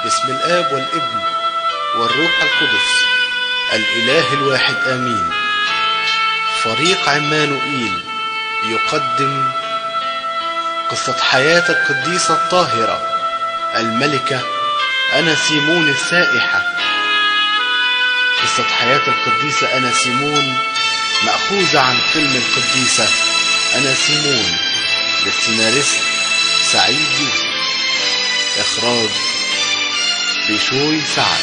باسم الآب والابن والروح القدس الإله الواحد آمين فريق عمانوئيل يقدم قصة حياة القديسة الطاهرة الملكة أنا سيمون السائحة قصة حياة القديسة أنا سيمون مأخوذة عن فيلم القديسة أنا سيمون للسيناريست سعيد يوسف إخراج بشوي سعد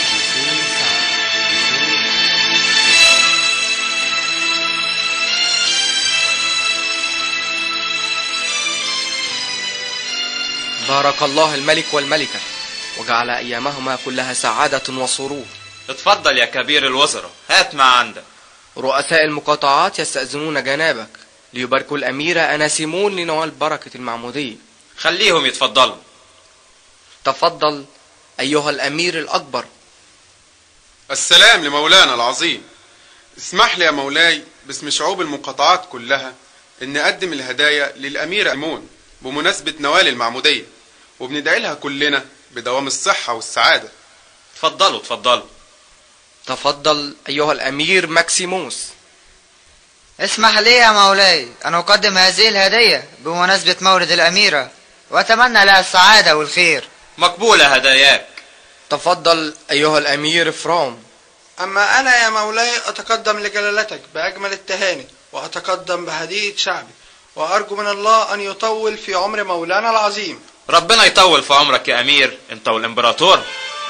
بارك الله الملك والملكة وجعل أيامهما كلها سعادة وسرور اتفضل يا كبير الوزراء هات ما عندك رؤساء المقاطعات يستأذنون جنابك ليباركوا الأميرة أناسيمون لنوال بركة المعمودية خليهم يتفضلوا تفضل أيها الأمير الأكبر السلام لمولانا العظيم اسمح لي يا مولاي باسم شعوب المقاطعات كلها ان اقدم الهدايا للاميرة ايمون بمناسبة نوال المعمودية وبندعي لها كلنا بدوام الصحة والسعادة اتفضلوا اتفضلوا تفضل أيها الأمير ماكسيموس اسمح لي يا مولاي أن أقدم هذه الهدية بمناسبة مولد الأميرة وأتمنى لها السعادة والخير مقبولة هداياك تفضل أيها الأمير فرام أما أنا يا مولاي أتقدم لجلالتك بأجمل التهاني وأتقدم بهدية شعبي وأرجو من الله أن يطول في عمر مولانا العظيم ربنا يطول في عمرك يا امير انت والامبراطور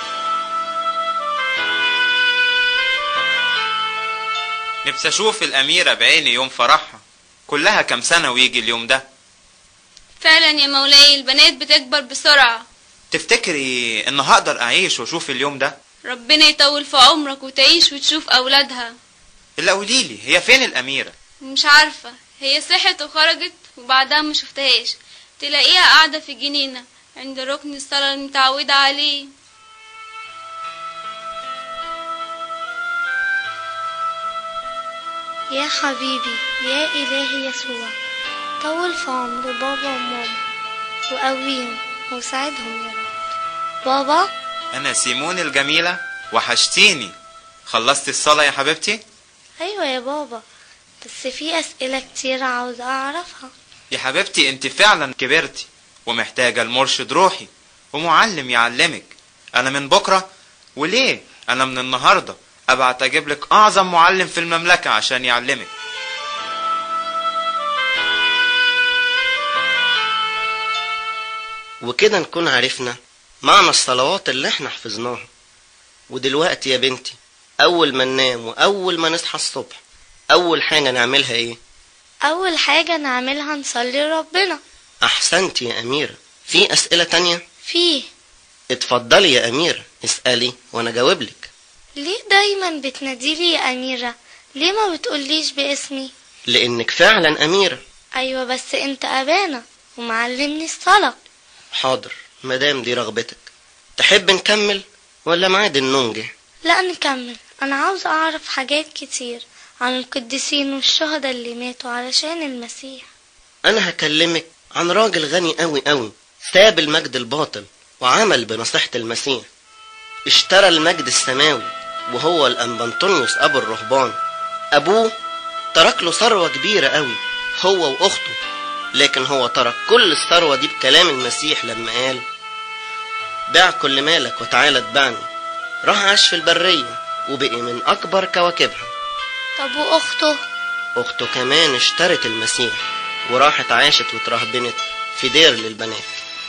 نفسي اشوف الاميرة بعيني يوم فرحها كلها كام سنة ويجي اليوم ده فعلا يا مولاي البنات بتكبر بسرعة تفتكري ان هقدر اعيش واشوف اليوم ده ربنا يطول في عمرك وتعيش وتشوف أولادها الا قوليلي هي فين الاميرة مش عارفة هي صحت وخرجت وبعدها ما شفتهاش تلاقيها قاعدة في الجنينة عند ركن الصلاة المتعودة عليه يا حبيبي يا إلهي يسوع طول في عمر بابا وماما وقويهم وساعدهم يا رب بابا انا سيمون الجميلة وحشتيني خلصتي الصلاة يا حبيبتي أيوة يا بابا بس في أسئلة كتير عاوزة أعرفها يا حبيبتي انت فعلا كبرتي ومحتاجة المرشد روحي ومعلم يعلمك انا من بكرة وليه انا من النهاردة ابعت اجيب لك اعظم معلم في المملكة عشان يعلمك وكده نكون عرفنا معنى الصلوات اللي احنا حفظناها ودلوقتي يا بنتي اول ما ننام واول ما نصحى الصبح اول حاجة نعملها ايه أول حاجة نعملها نصلي ربنا احسنتي يا اميرة في اسئلة تانية فيه اتفضلي يا اميرة اسألي وانا جاوبلك ليه دايما بتناديلي يا أميرة ليه ما بتقوليش باسمي لانك فعلا اميرة أيوة بس أنت أبانا ومعلمني الصلاة حاضر مدام دي رغبتك تحب نكمل ولا ميعاد النوم جه لا نكمل أنا عاوزة أعرف حاجات كتير عن القديسين والشهداء اللي ماتوا علشان المسيح انا هكلمك عن راجل غني قوي قوي ساب المجد الباطل وعمل بنصيحة المسيح اشترى المجد السماوي وهو الأنبنطونيوس أبو الرهبان أبوه ترك له ثروة كبيرة قوي هو وأخته لكن هو ترك كل الثروة دي بكلام المسيح لما قال بيع كل مالك وتعالى اتبعني راح عاش في البرية وبقي من أكبر كواكبها طب وأخته أخته كمان اشترت المسيح وراحت عاشت وترهبنت في دير للبنات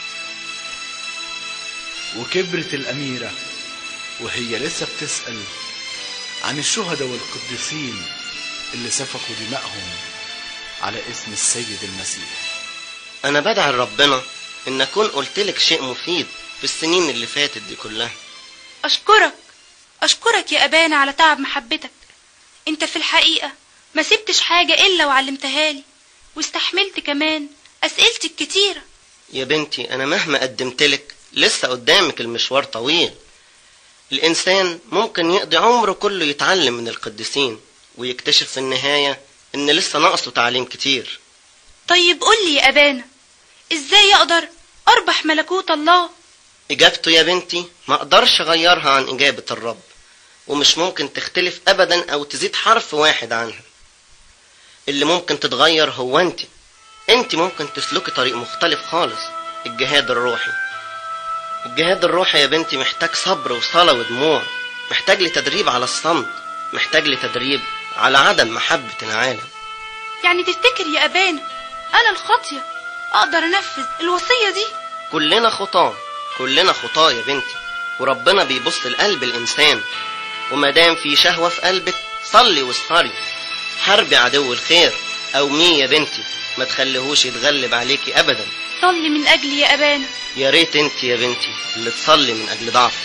وكبرت الأميرة وهي لسه بتسأل عن الشهداء والقديسين اللي سفكوا دمائهم على اسم السيد المسيح أنا بدعي ربنا إن أكون قلتلك شيء مفيد في السنين اللي فاتت دي كلها أشكرك أشكرك يا أبانا على تعب محبتك أنت في الحقيقة ما سبتش حاجة إلا وعلمتها لي واستحملت كمان أسئلتي الكتيرة يا بنتي أنا مهما قدمتلك لسه قدامك المشوار طويل الإنسان ممكن يقضي عمره كله يتعلم من القديسين ويكتشف في النهاية إن لسه ناقصه تعليم كتير طيب قول لي يا أبانا إزاي أقدر أربح ملكوت الله إجابته يا بنتي ما أقدرش أغيرها عن إجابة الرب ومش ممكن تختلف أبدا أو تزيد حرف واحد عنها اللي ممكن تتغير هو أنت أنت ممكن تسلكي طريق مختلف خالص الجهاد الروحي الجهاد الروحي يا بنتي محتاج صبر وصلاة ودموع محتاج لتدريب على الصمت محتاج لتدريب على عدم محبة العالم يعني تفتكر يا أبانا أنا الخاطية أقدر أنفذ الوصية دي كلنا خطاة كلنا خطاة يا بنتي وربنا بيبص لقلب الإنسان ومادام في شهوة في قلبك صلي واسهري حربي عدو الخير أو مين يا بنتي ما تخليهوش يتغلب عليكي أبدا صلي من أجلي يا أبانا يا ريت انت يا بنتي اللي تصلي من أجل ضعفك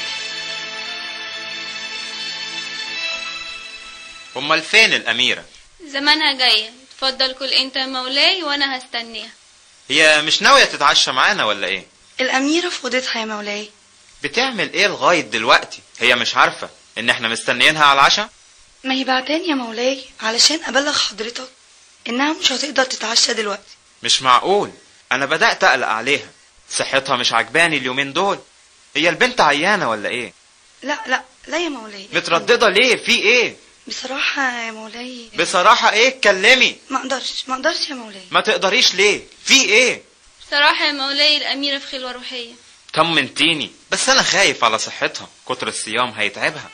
امال فين الاميره زمانها جاية اتفضل كل انت يا مولاي وانا هستنيها هي مش ناويه تتعشى معانا ولا ايه الأميرة في أوضتها يا مولاي بتعمل ايه لغايه دلوقتي هي مش عارفه ان احنا مستنيينها على العشاء ما هي بعتاني يا مولاي علشان أبلغ حضرتك إنها مش هتقدر تتعشى دلوقتي مش معقول انا بدات اقلق عليها صحتها مش عجباني اليومين دول هي البنت عيانه ولا ايه لا لا لا يا مولاي متردده ليه في ايه بصراحة يا مولاي بصراحه ايه اتكلمي ما اقدرش ما اقدرش يا مولاي ما تقدريش ليه في ايه بصراحة يا مولاي الأميرة في خلوة روحية طمنتيني بس انا خايف على صحتها كتر الصيام هيتعبها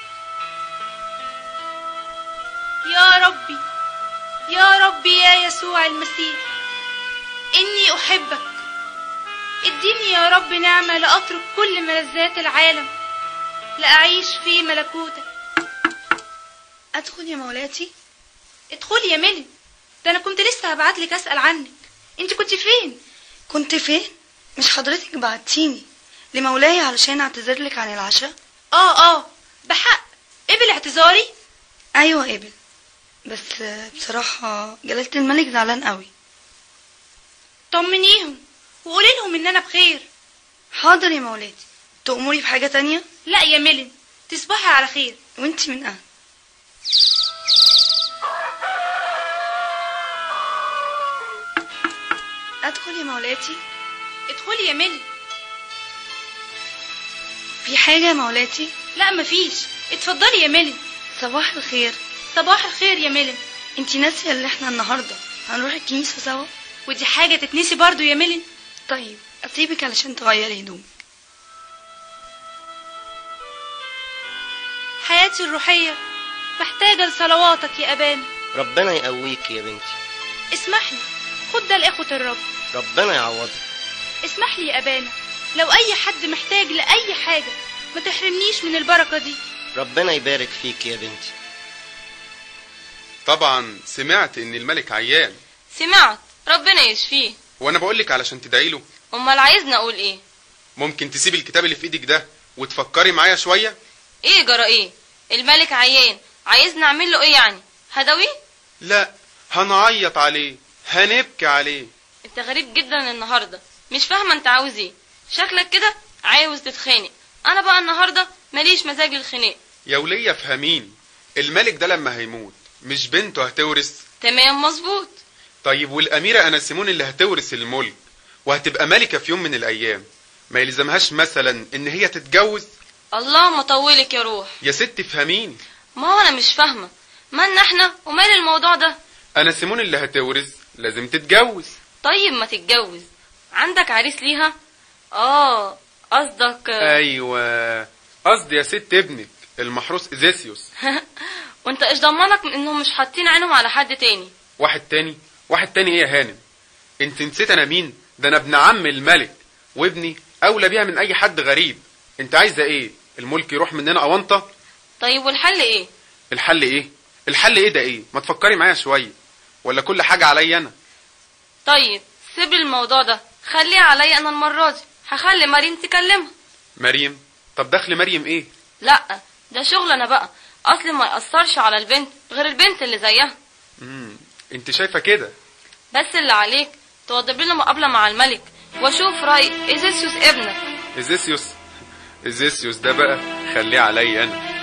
يا ربي يا ربي يا يسوع المسيح إني أحبك اديني يا رب نعمة لأترك كل ملذات العالم لأعيش في ملكوتك أدخل يا مولاتي ادخلي يا ميلي ده أنا كنت لسه هبعتلك أسأل عنك انت كنت فين كنت فين مش حضرتك بعتيني لمولاي علشان اعتذر لك عن العشاء اه اه بحق قبل اعتذاري ايوه قبل بس بصراحة جلالة الملك زعلان قوي طمنيهم وقولي لهم ان انا بخير حاضر يا مولاتي تأمري بحاجة تانية لا يا ميلن تصبحي على خير وانت من اهل ادخل يا مولاتي ادخلي يا ميلن في حاجة يا مولاتي لا مفيش اتفضلي يا ميلن صباح الخير صباح الخير يا ميلن انتي ناسية اللي احنا النهاردة هنروح الكنيسة سوا ودي حاجة تتنسي برضو يا ميلن طيب اسيبك علشان تغيري هدومك حياتي الروحية محتاجة لصلواتك يا أبانا ربنا يقويك يا بنتي اسمح لي خد ده لإخوة الرب ربنا يعوضك اسمح لي يا أبانا لو أي حد محتاج لأي حاجة ما تحرمنيش من البركة دي ربنا يبارك فيك يا بنتي طبعا سمعت ان الملك عيان سمعت ربنا يشفيه وانا بقولك علشان تدعي له امال عايزني اقول ايه ممكن تسيب الكتاب اللي في ايدك ده وتفكري معايا شويه ايه جرى ايه الملك عيان عايزني اعمل له ايه يعني هدويه لا هنعيط عليه هنبكي عليه انت غريب جدا النهارده مش فاهمه انت عاوز ايه شكلك كده عاوز تتخانق انا بقى النهارده ماليش مزاج للخناق يا ولية فهمين الملك ده لما هيموت مش بنته هتورث تمام مظبوط طيب والأميرة أناسيمون اللي هتورث الملك وهتبقى ملكة في يوم من الأيام ما يلزمهاش مثلا إن هي تتجوز الله مطولك يا روح يا ست فهمين ما هو انا مش فاهمه مالنا احنا ومال الموضوع ده أناسيمون اللي هتورث لازم تتجوز طيب ما تتجوز عندك عريس ليها اه قصدك أيوة قصدي يا ست ابنك المحروس إزيسيوس وانت ايش ضمنك من انهم مش حاطين عينهم على حد تاني واحد تاني واحد تاني ايه يا هانم انت نسيت انا مين ده انا ابن عم الملك وابني اولى بيها من اي حد غريب انت عايزه ايه الملك يروح مننا اونطه طيب والحل ايه الحل ايه الحل ايه ده ايه ما تفكري معايا شويه ولا كل حاجه عليا انا طيب سيب لي الموضوع ده خليه عليا انا المره دي هخلي مريم تكلمها مريم طب دخل مريم ايه لا ده شغل انا بقى اصل ما ياثرش على البنت غير البنت اللي زيها امم انت شايفه كده بس اللي عليك توضب لنا مقابله مع الملك واشوف راي ايزيسيوس ابنك ازيسيوس ازيسيوس ده بقى خليه عليا انا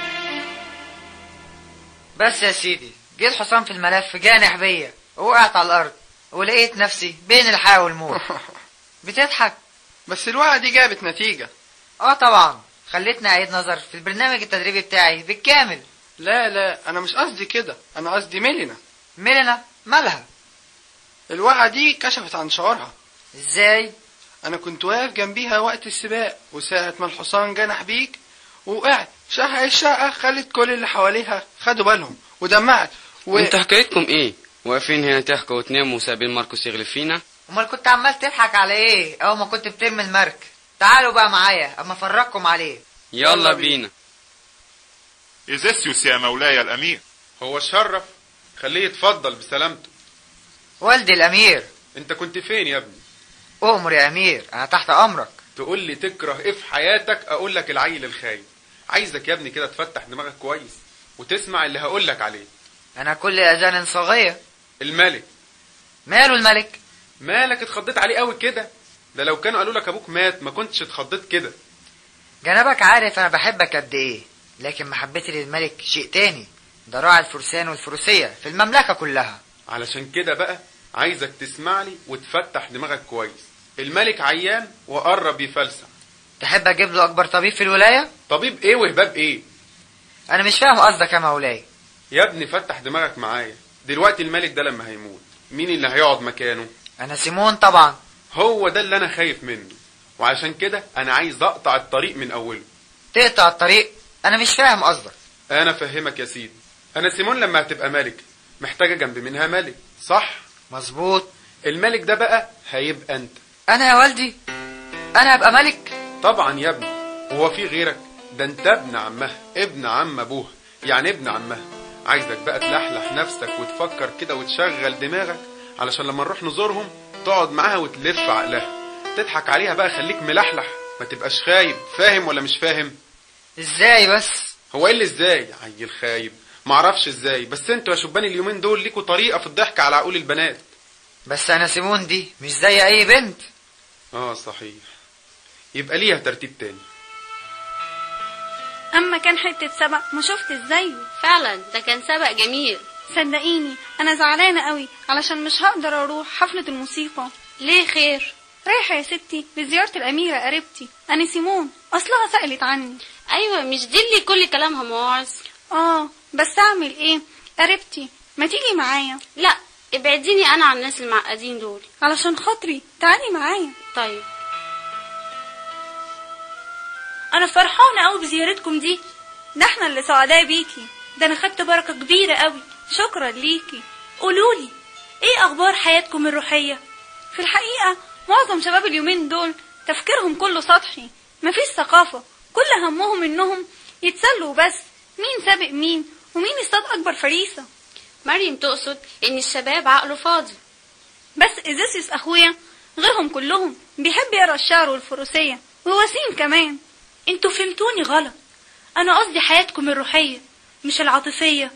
بس يا سيدي جيت حصان في الملف جانح بيا وقعت على الارض ولقيت نفسي بين الحياة والموت بتضحك بس الوقعة دي جابت نتيجة اه طبعا خلتني اعيد نظر في البرنامج التدريبي بتاعي بالكامل لا لا انا مش قصدي كده انا قصدي ميلينا ميلنا مالها الوقعة دي كشفت عن شعورها ازاي انا كنت واقف جنبيها وقت السباق وساعة ما الحصان جنح بيك وقعت شقة الشقة خلت كل اللي حواليها خدوا بالهم ودمعت و... انتوا حكايتكم ايه واقفين هنا تحكوا وتناموا وسايبين ماركوس يغلب فينا امال كنت عمال تضحك على ايه اول ما كنت بترمي المرك تعالوا بقى معايا اما افرجكم عليه يلا بينا إيزيسيوس يا مولاي الأمير هو شرف خليه يتفضل بسلامته والدي الامير انت كنت فين يا ابني اؤمر يا امير انا تحت امرك تقول لي تكره ايه في حياتك اقول لك العيل الخايب عايزك يا ابني كده تفتح دماغك كويس وتسمع اللي هقول لك عليه انا كل اذان صغير الملك ماله الملك مالك اتخضيت عليه قوي كده ده لو كانوا قالوا لك ابوك مات ما كنتش اتخضيت كده جنابك عارف انا بحبك قد ايه لكن محبتي للملك شيء تاني ده راعي الفرسان والفروسية في المملكة كلها علشان كده بقى عايزك تسمع لي وتفتح دماغك كويس الملك عيان وقرب يفلسع تحب اجيب له اكبر طبيب في الولاية طبيب ايه وهباب ايه انا مش فاهم قصدك يا مولاي يا ابني فتح دماغك معايا دلوقتي الملك ده لما هيموت مين اللي هيقعد مكانه انا سيمون طبعا هو ده اللي انا خايف منه وعشان كده انا عايز اقطع الطريق من اوله تقطع الطريق انا مش فاهم قصدك انا فهمك يا سيدي انا سيمون لما هتبقى ملك محتاجه جنب منها ملك صح مظبوط الملك ده بقى هيبقى انت انا يا والدي انا هبقى ملك طبعا يا ابني هو في غيرك ده انت ابن عمها ابن عم ابوها يعني ابن عمها عايزك بقى تلحلح نفسك وتفكر كده وتشغل دماغك علشان لما نروح نزورهم تقعد معاها وتلف عقلها تضحك عليها بقى خليك ملحلح ما تبقاش خايب فاهم ولا مش فاهم ازاي بس هو ايه اللي ازاي عيل خايب معرفش ازاي بس انتوا يا شبان اليومين دول ليكوا طريقه في الضحك على عقول البنات بس انا سيمون دي مش زي اي بنت اه صحيح يبقى ليها ترتيب تاني اما كان حتة سبق ما شفت ازايه فعلا ده كان سبق جميل صدقيني انا زعلانة قوي علشان مش هقدر اروح حفلة الموسيقى ليه خير رايحة يا ستي لزيارة الأميرة قريبتي أنا سيمون أصلها سألت عني ايوه مش دي اللي كل كلامها مواعظ آه بس أعمل إيه قريبتي ما تيجي معايا لا ابعديني انا عن الناس المعقدين دول علشان خاطري تعالي معايا طيب أنا فرحانة قوي بزيارتكم دي ده احنا اللي سعداء بيكي ده أنا خدت بركة كبيرة قوي شكرا ليكي قولولي ايه أخبار حياتكم الروحية في الحقيقة معظم شباب اليومين دول تفكيرهم كله سطحي مفيش ثقافة كل همهم انهم يتسلوا بس مين سابق مين ومين يصطاد اكبر فريسة مريم تقصد ان الشباب عقله فاضي بس ازيسيوس اخويا غيرهم كلهم بيحب يقرا الشعر والفروسية ووسيم كمان انتوا فهمتوني غلط انا قصدي حياتكم الروحية مش العاطفية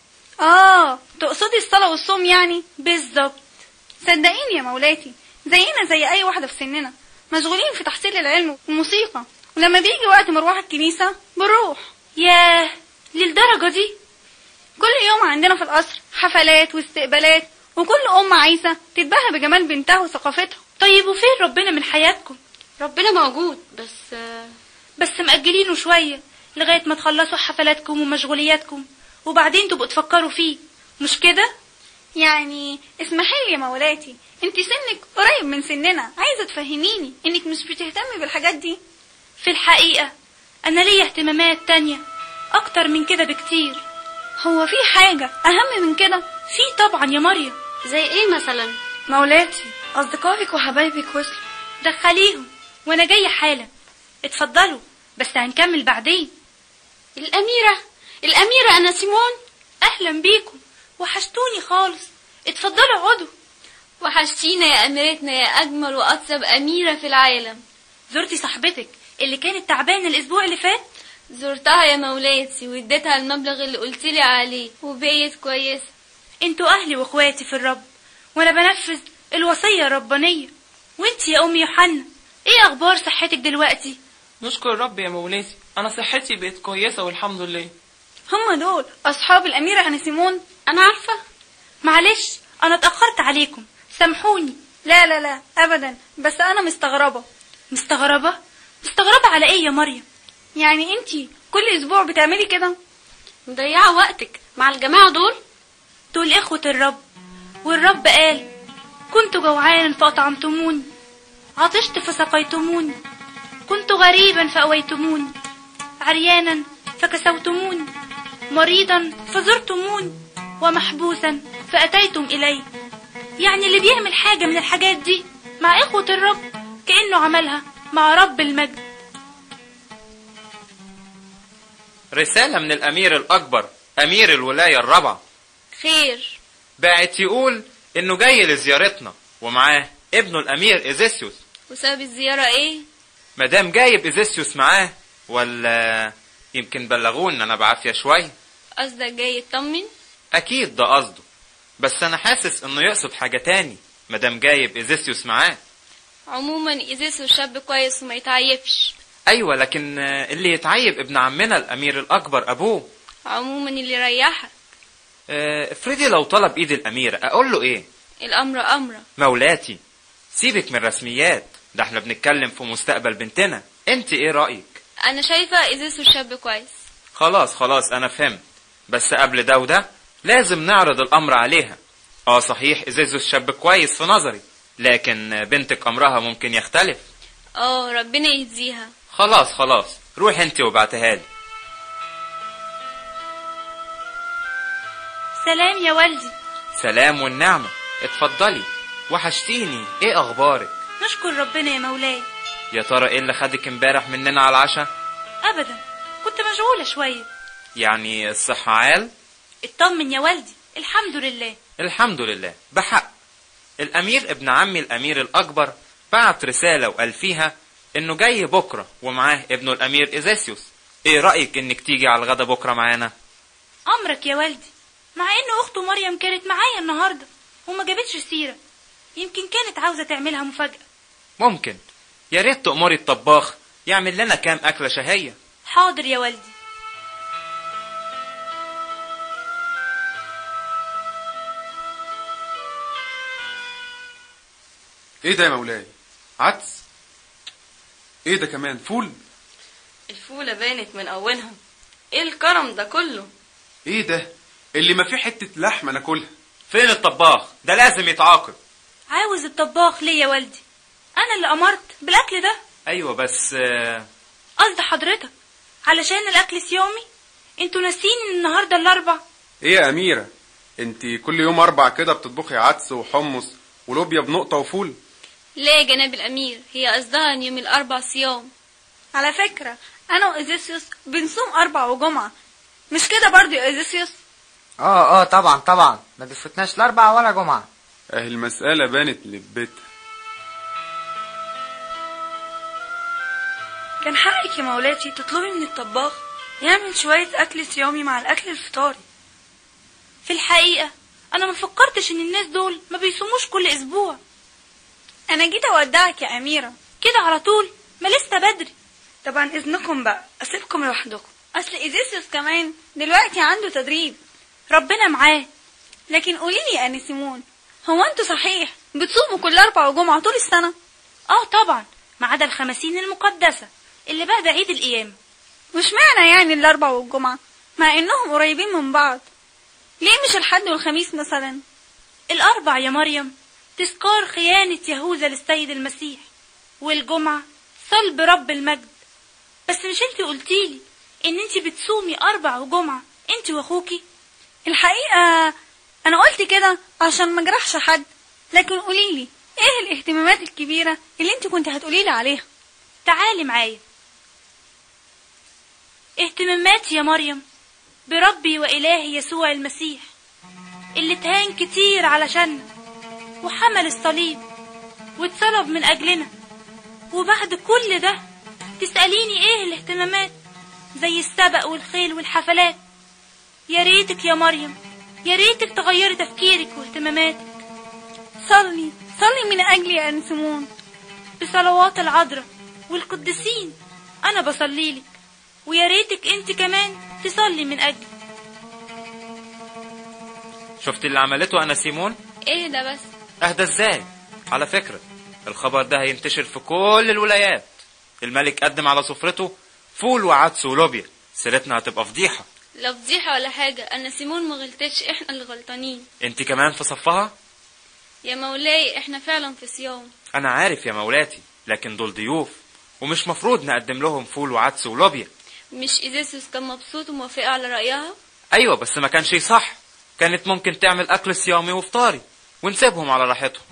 اه تقصدي الصلاة والصوم يعني بالظبط صدقيني يا مولاتي زينا زي اي واحدة في سننا مشغولين في تحصيل العلم والموسيقى ولما بيجي وقت مروح الكنيسة بنروح ياه للدرجة دي كل يوم عندنا في القصر حفلات واستقبالات وكل أم عايزة تتباهى بجمال بنتها وثقافتها طيب وفين ربنا من حياتكم ربنا موجود بس بس مأجلينه شوية لغاية ما تخلصوا حفلاتكم ومشغولياتكم وبعدين تبقوا تفكروا فيه مش كده يعني اسمحي لي يا مولاتي انت سنك قريب من سننا عايزة تفهميني انك مش بتهتمي بالحاجات دي في الحقيقة انا ليا اهتمامات تانية اكتر من كده بكتير هو في حاجة اهم من كده في طبعا يا مريم زي ايه مثلا مولاتي اصدقائك وحبايبك وصلوا دخليهم وانا جاية حالا اتفضلوا بس هنكمل بعدين الاميرة الاميرة انا سيمون اهلا بيكم وحشتوني خالص اتفضلوا اقعدوا وحشتينا يا اميرتنا يا اجمل واطيب اميرة في العالم زرتي صاحبتك اللي كانت تعبانة الاسبوع اللي فات زرتها يا مولاتي واديتها المبلغ اللي قلتلي عليه وبقيت كويسة انتوا اهلي واخواتي في الرب وانا بنفذ الوصية الربانية وانت يا ام يوحنا ايه اخبار صحتك دلوقتي نشكر الرب يا مولاتي انا صحتي بقت كويسه والحمد لله هم دول اصحاب الاميرة انسيمون انا عارفة معلش انا اتأخرت عليكم سامحوني لا لا لا ابدا بس انا مستغربة مستغربة مستغربة على ايه يا مريم يعني انتي كل اسبوع بتعملي كده مضيعة وقتك مع الجماعة دول دول اخوة الرب والرب قال كنت جوعانا فأطعمتموني عطشت فسقيتموني كنت غريبا فأويتموني عريانا فكسوتموني مريضا فزرتموني ومحبوسا فأتيتم إلي يعني اللي بيعمل حاجة من الحاجات دي مع إخوة الرب كأنه عملها مع رب المجد رسالة من الأمير الأكبر أمير الولاية الرابعة خير بعت يقول إنه جاي لزيارتنا ومعاه ابنه الأمير إيزيسيوس وسبب الزيارة ايه مدام جايب إيزيسيوس معاه ولا يمكن بلغونا أنا بعافية شوية قصدك جاي يطمن أكيد ده قصده بس أنا حاسس إنه يقصد حاجة تاني مدام جايب إيزيسيوس معاه عموما إيزيسو شاب كويس وما يتعيبش أيوة لكن آه، اللي يتعيب ابن عمنا الأمير الأكبر أبوه عموما اللي يريحك آه، افرضي لو طلب إيد الأميرة أقول له إيه الأمر أمر مولاتي سيبك من الرسميات ده احنا بنتكلم في مستقبل بنتنا انت ايه رأيك أنا شايفة إيزيسو شاب كويس خلاص خلاص انا فهمت بس قبل ده وده لازم نعرض الامر عليها اه صحيح ازازو الشاب كويس في نظري لكن بنتك امرها ممكن يختلف اه ربنا يهديها خلاص خلاص روح انت وبعتها لي سلام يا والدي سلام والنعمة اتفضلي وحشتيني ايه اخبارك نشكر ربنا يا مولاي يا ترى ايه اللي خدك امبارح مننا على العشاء أبدا كنت مشغولة شوية يعني الصحة عال اطمن يا والدي الحمد لله الحمد لله بحق الأمير ابن عمي الأمير الأكبر بعت رسالة وقال فيها إنه جاي بكرة ومعاه ابنه الأمير إيزيسيوس إيه رأيك إنك تيجي على الغدا بكرة معانا؟ أمرك يا والدي مع إن أخته مريم كانت معايا النهاردة وما جابتش سيرة يمكن كانت عاوزة تعملها مفاجأة ممكن يا ريت تأمري الطباخ يعمل لنا كام أكلة شهية حاضر يا والدي ايه ده يا مولاي عدس ايه ده كمان فول الفولة بانت من أولها ايه الكرم ده كله ايه ده اللي ما فيه حتة لحمة ناكلها فين الطباخ؟ ده لازم يتعاقب عاوز الطباخ ليه يا والدي أنا اللي أمرت بالأكل ده أيوة بس آه، قصد حضرتك علشان الأكل صيامي انتوا ناسين إن النهاردة الأربع ايه يا اميرة انت كل يوم اربع كده بتطبخي عدس وحمص ولوبيا بنقطة وفول لا يا جناب الأمير هي قصدها إن يوم الأربع صيام على فكرة أنا وإيزيسيوس بنصوم أربع وجمعة مش كده برضو يا إيزيسيوس اه اه طبعا طبعا ما بيفوتناش الاربع ولا جمعة اهي المسألة بانت لبيتها كان حقك يا مولاتي تطلبي من الطباخ يعمل شوية أكل صيامي مع الأكل الفطاري في الحقيقة أنا ما فكرتش إن الناس دول ما بيصوموش كل أسبوع أنا جيت أودعك يا أميرة كده على طول ما لسه بدري طبعا إذنكم بقى أسيبكم لوحدكم أصل إيزيسيوس كمان دلوقتي عنده تدريب ربنا معاه لكن قوليلي يا أنسيمون هو أنتوا صحيح بتصوموا كل أربع وجمعة طول السنة؟ آه طبعا ما عدا الخمسين المقدسة اللي بعد عيد القيامة مش معنى يعني الأربع والجمعة مع إنهم قريبين من بعض ليه مش الحد والخميس مثلا؟ الأربع يا مريم تذكار خيانة يهوذا للسيد المسيح والجمعة صلب رب المجد بس مش انت قلتيلي ان انت بتصومي اربع وجمعة انت واخوكي الحقيقة انا قلت كده عشان ما اجرحش حد لكن قوليلي ايه الاهتمامات الكبيرة اللي انت كنت هتقوليلي عليها تعالي معايا اهتماماتي يا مريم بربي وإلهي يسوع المسيح اللي اتهان كتير علشاننا وحمل الصليب واتصلب من أجلنا وبعد كل ده تسأليني ايه الاهتمامات زي السبق والخيل والحفلات يا ريتك يا مريم يا ريتك تغيري تفكيرك واهتماماتك صلي صلي من أجلي يا أنسمون بصلوات العذراء والقديسين أنا بصليلك ويا ريتك انت كمان تصلي من أجلي شفت اللي عملته أنا سيمون؟ ايه ده بس أهدى إزاي؟ على فكرة الخبر ده هينتشر في كل الولايات الملك قدم على سفرته فول وعدس ولوبيا سيرتنا هتبقى فضيحة لا فضيحة ولا حاجة أنا سيمون ما غلطتش إحنا اللي غلطانين انت كمان في صفها يا مولاي إحنا فعلا في صيام انا عارف يا مولاتي لكن دول ضيوف ومش مفروض نقدم لهم فول وعدس ولوبيا مش إيزيسوس كان مبسوط وموافق على رأيها ايوه بس ما كانش صح كانت ممكن تعمل اكل صيامي وفطاري ونسيبهم على راحتهم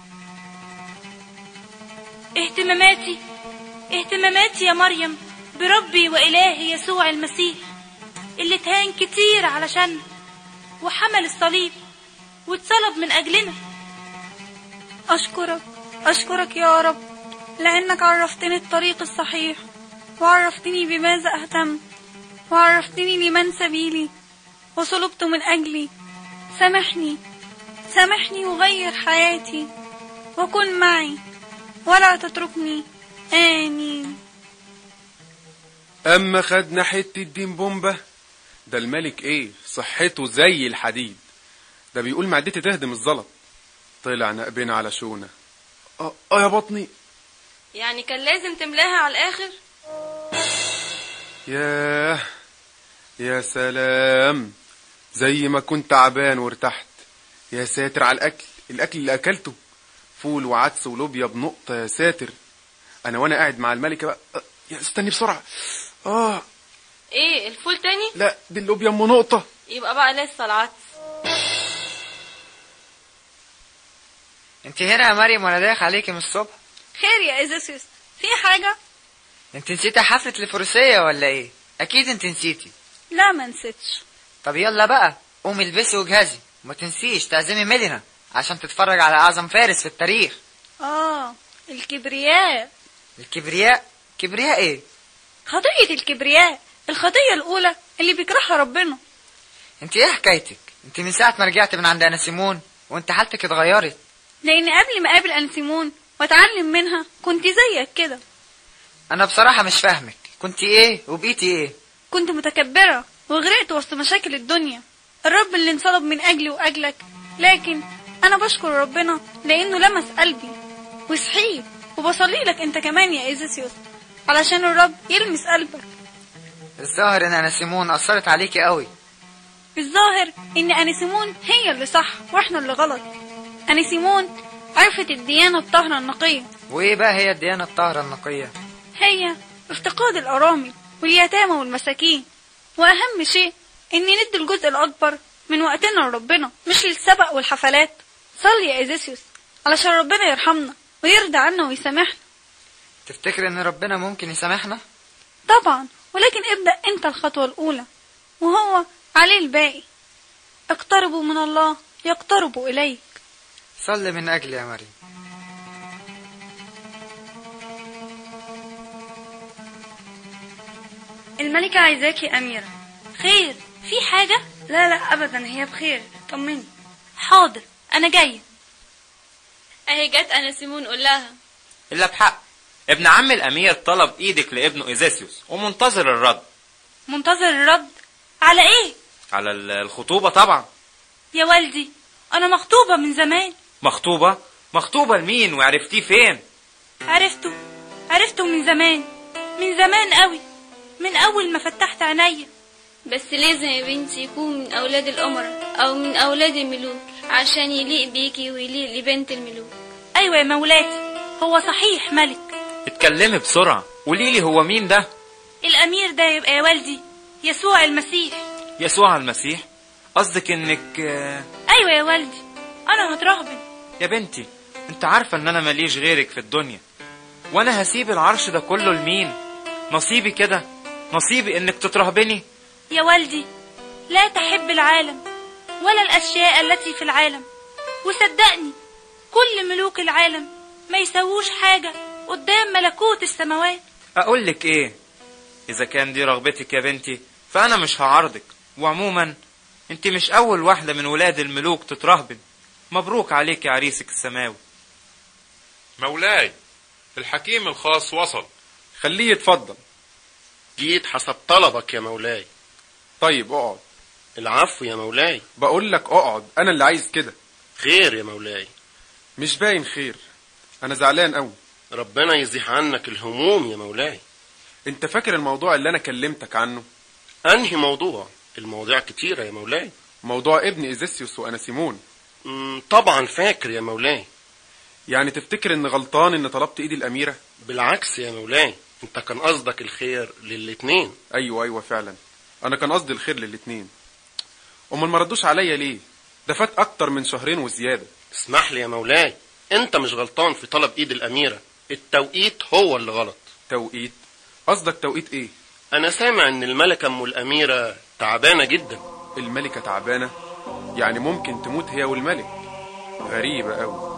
اهتماماتي اهتماماتي يا مريم بربي وإلهي يسوع المسيح اللي اتهان كتير علشان وحمل الصليب واتصلب من أجلنا أشكرك أشكرك يا رب لأنك عرفتني الطريق الصحيح وعرفتني بماذا أهتم وعرفتني لمن سبيلي وصلبت من أجلي سامحني سامحني وغير حياتي وكن معي ولا تتركني آمين اما خدنا حتة دين بومبة ده الملك ايه صحته زي الحديد ده بيقول معدتي تهدم الزلط طلع نقبنا على شونة اه آه يا بطني يعني كان لازم تملاها على الآخر ياه يا سلام زي ما كنت تعبان وارتحت يا ساتر على الاكل الاكل اللي اكلته فول وعدس ولوبيا بنقطة يا ساتر انا وانا قاعد مع الملكة بقى آه، يا استني بسرعة اه ايه الفول تاني لا دي اللوبيا ام نقطة يبقى بقى لسه العدس انت هنا يا مريم وانا دايخ عليكي من الصبح خير يا إيزيسوس في حاجة انت نسيتي حفلة الفروسية ولا ايه اكيد انت نسيتي لا ما نسيتش طب يلا بقى قومي البسي وجهزي وما تنسيش تعزمي ميلينا عشان تتفرج على اعظم فارس في التاريخ آه الكبرياء الكبرياء كبرياء ايه خطية الكبرياء الخطية الأولى اللي بيكرهها ربنا انت ايه حكايتك انت من ساعة ما رجعت من عند انا سيمون وانت حالتك اتغيرت لأن قبل ما أقابل أنسيمون وأتعلم منها كنت زيك كده انا بصراحة مش فاهمك كنت ايه وبقيتي ايه كنت متكبرة وغرقت وسط مشاكل الدنيا الرب اللي انصلب من أجلي وأجلك لكن أنا بشكر ربنا لأنه لمس قلبي وصحيت وبصلي لك أنت كمان يا إيزيسيوس علشان الرب يلمس قلبك الظاهر ان انا سيمون اثرت عليكي قوي الظاهر ان انيسيمون هي اللي صح واحنا اللي غلط انيسيمون عرفت الديانة الطاهرة النقية وايه بقى هي الديانة الطاهرة النقية هي افتقاد الأرامل واليتامى والمساكين وأهم شيء إن ندي الجزء الأكبر من وقتنا لربنا مش للسبق والحفلات صلي يا إيزيسيوس علشان ربنا يرحمنا ويرضى عنا ويسامحنا تفتكر ان ربنا ممكن يسامحنا طبعا ولكن ابدأ أنت الخطوة الأولى وهو عليه الباقي اقتربوا من الله يقتربوا إليك صل من اجلي يا مريم الملكة عايزاكي أميرة خير في حاجة لا لا أبدا هي بخير طمني حاضر أنا جاية أهي جت أنا سيمون قول لها الا بحق ابن عم الامير طلب ايدك لابنه ايزيسيوس ومنتظر الرد منتظر الرد على إيه على ال- الخطوبة طبعا يا والدي أنا مخطوبة من زمان مخطوبة مخطوبة لمين وعرفتيه فين عرفته عرفته من زمان من زمان قوي من أول ما فتحت عينيا بس لازم يا بنتي يكون من أولاد الأمراء أو من أولاد الملوك عشان يليق بيكي ويليق لبنت الملوك أيوة يا مولاتي هو صحيح ملك اتكلمي بسرعة قوليلي هو مين ده الأمير ده يبقى يا والدي يسوع المسيح يسوع المسيح قصدك انك آه، أيوة يا والدي أنا هترهبن يا بنتي انت عارفة ان انا ماليش غيرك في الدنيا وانا هسيب العرش ده كله لمين نصيبي كده نصيبي انك تترهبني يا والدي لا تحب العالم ولا الأشياء التي في العالم وصدقني كل ملوك العالم ما يسووش حاجة قدام ملكوت السماوات اقول لك ايه اذا كان دي رغبتك يا بنتي فانا مش هعارضك وعموما انت مش اول واحدة من ولاد الملوك تترهبن مبروك عليك يا عريسك السماوي مولاي الحكيم الخاص وصل خليه يتفضل جيت حسب طلبك يا مولاي طيب اقعد العفو يا مولاي بقول لك اقعد انا اللي عايز كده خير يا مولاي مش باين خير انا زعلان قوي ربنا يزيح عنك الهموم يا مولاي انت فاكر الموضوع اللي انا كلمتك عنه انهي موضوع المواضيع كتيرة يا مولاي موضوع ابن ايزيسيوس واناسيمون مم، طبعا فاكر يا مولاي يعني تفتكر ان غلطان ان طلبت ايد الاميرة بالعكس يا مولاي انت كان قصدك الخير للاتنين ايوه ايوه فعلا انا كان قصدي الخير للاتنين امال ما ردوش عليا ليه ده فات اكتر من شهرين وزيادة اسمح لي يا مولاي انت مش غلطان في طلب ايد الاميرة التوقيت هو اللي غلط توقيت قصدك توقيت ايه انا سامع ان الملكة ام الاميرة تعبانة جدا الملكة تعبانة يعني ممكن تموت هي والملك غريبة قوي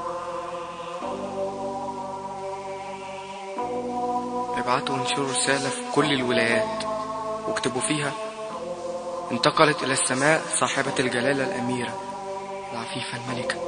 ابعتوا وانشروا رسالة في كل الولايات واكتبوا فيها انتقلت إلى السماء صاحبة الجلالة الأميرة العفيفة الملكة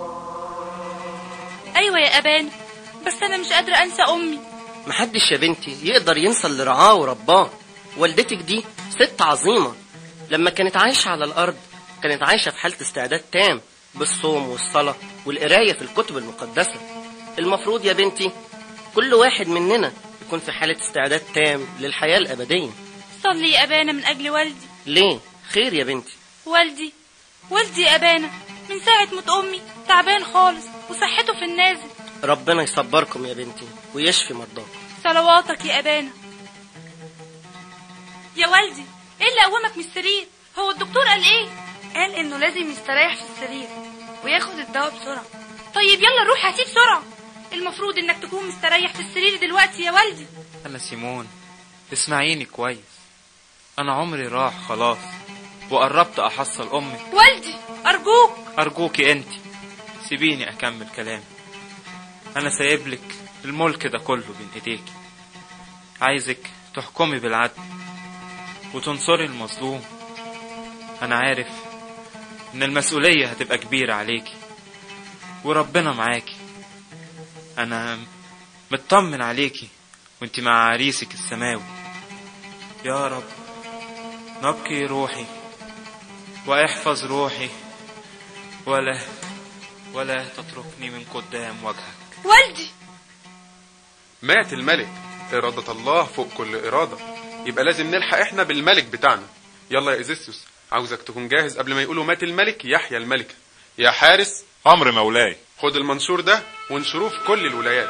ايوه يا ابانا بس انا مش قادره انسى امي محدش يا بنتي يقدر ينسى اللي رعاه ورباه والدتك دي ست عظيمة لما كانت عايشة على الأرض كانت عايشة في حالة استعداد تام بالصوم والصلاة والقراية في الكتب المقدسة المفروض يا بنتي كل واحد مننا يكون في حالة استعداد تام للحياة الأبدية صلي يا ابانا من اجل والدي ليه؟ خير يا بنتي والدي والدي يا ابانا من ساعه موت امي تعبان خالص وصحته في النازل ربنا يصبركم يا بنتي ويشفي مرضاكم صلواتك يا ابانا يا والدي ايه اللي قومك من السرير هو الدكتور قال ايه قال انه لازم يستريح في السرير وياخد الدواء بسرعة طيب يلا روح هاتيه بسرعه المفروض انك تكون مستريح في السرير دلوقتي يا والدي أنا سيمون اسمعيني كويس أنا عمري راح خلاص وقربت أحصل أمي والدي ارجوك أرجوكي أنت سيبيني أكمل كلامي أنا سايبلك الملك ده كله بين إيديكي عايزك تحكمي بالعدل وتنصري المظلوم أنا عارف إن المسؤولية هتبقى كبيرة عليكي وربنا معاكي أنا مطمن عليكي وانت مع عريسك السماوي يا رب نقي روحي واحفظ روحي ولا ولا تتركني من قدام وجهك والدي مات الملك إرادة الله فوق كل إرادة يبقى لازم نلحق إحنا بالملك بتاعنا يلا يا إيزيسيوس عاوزك تكون جاهز قبل ما يقولوا مات الملك يحيى الملكة يا حارس أمر مولاي خد المنشور ده وانشروه في كل الولايات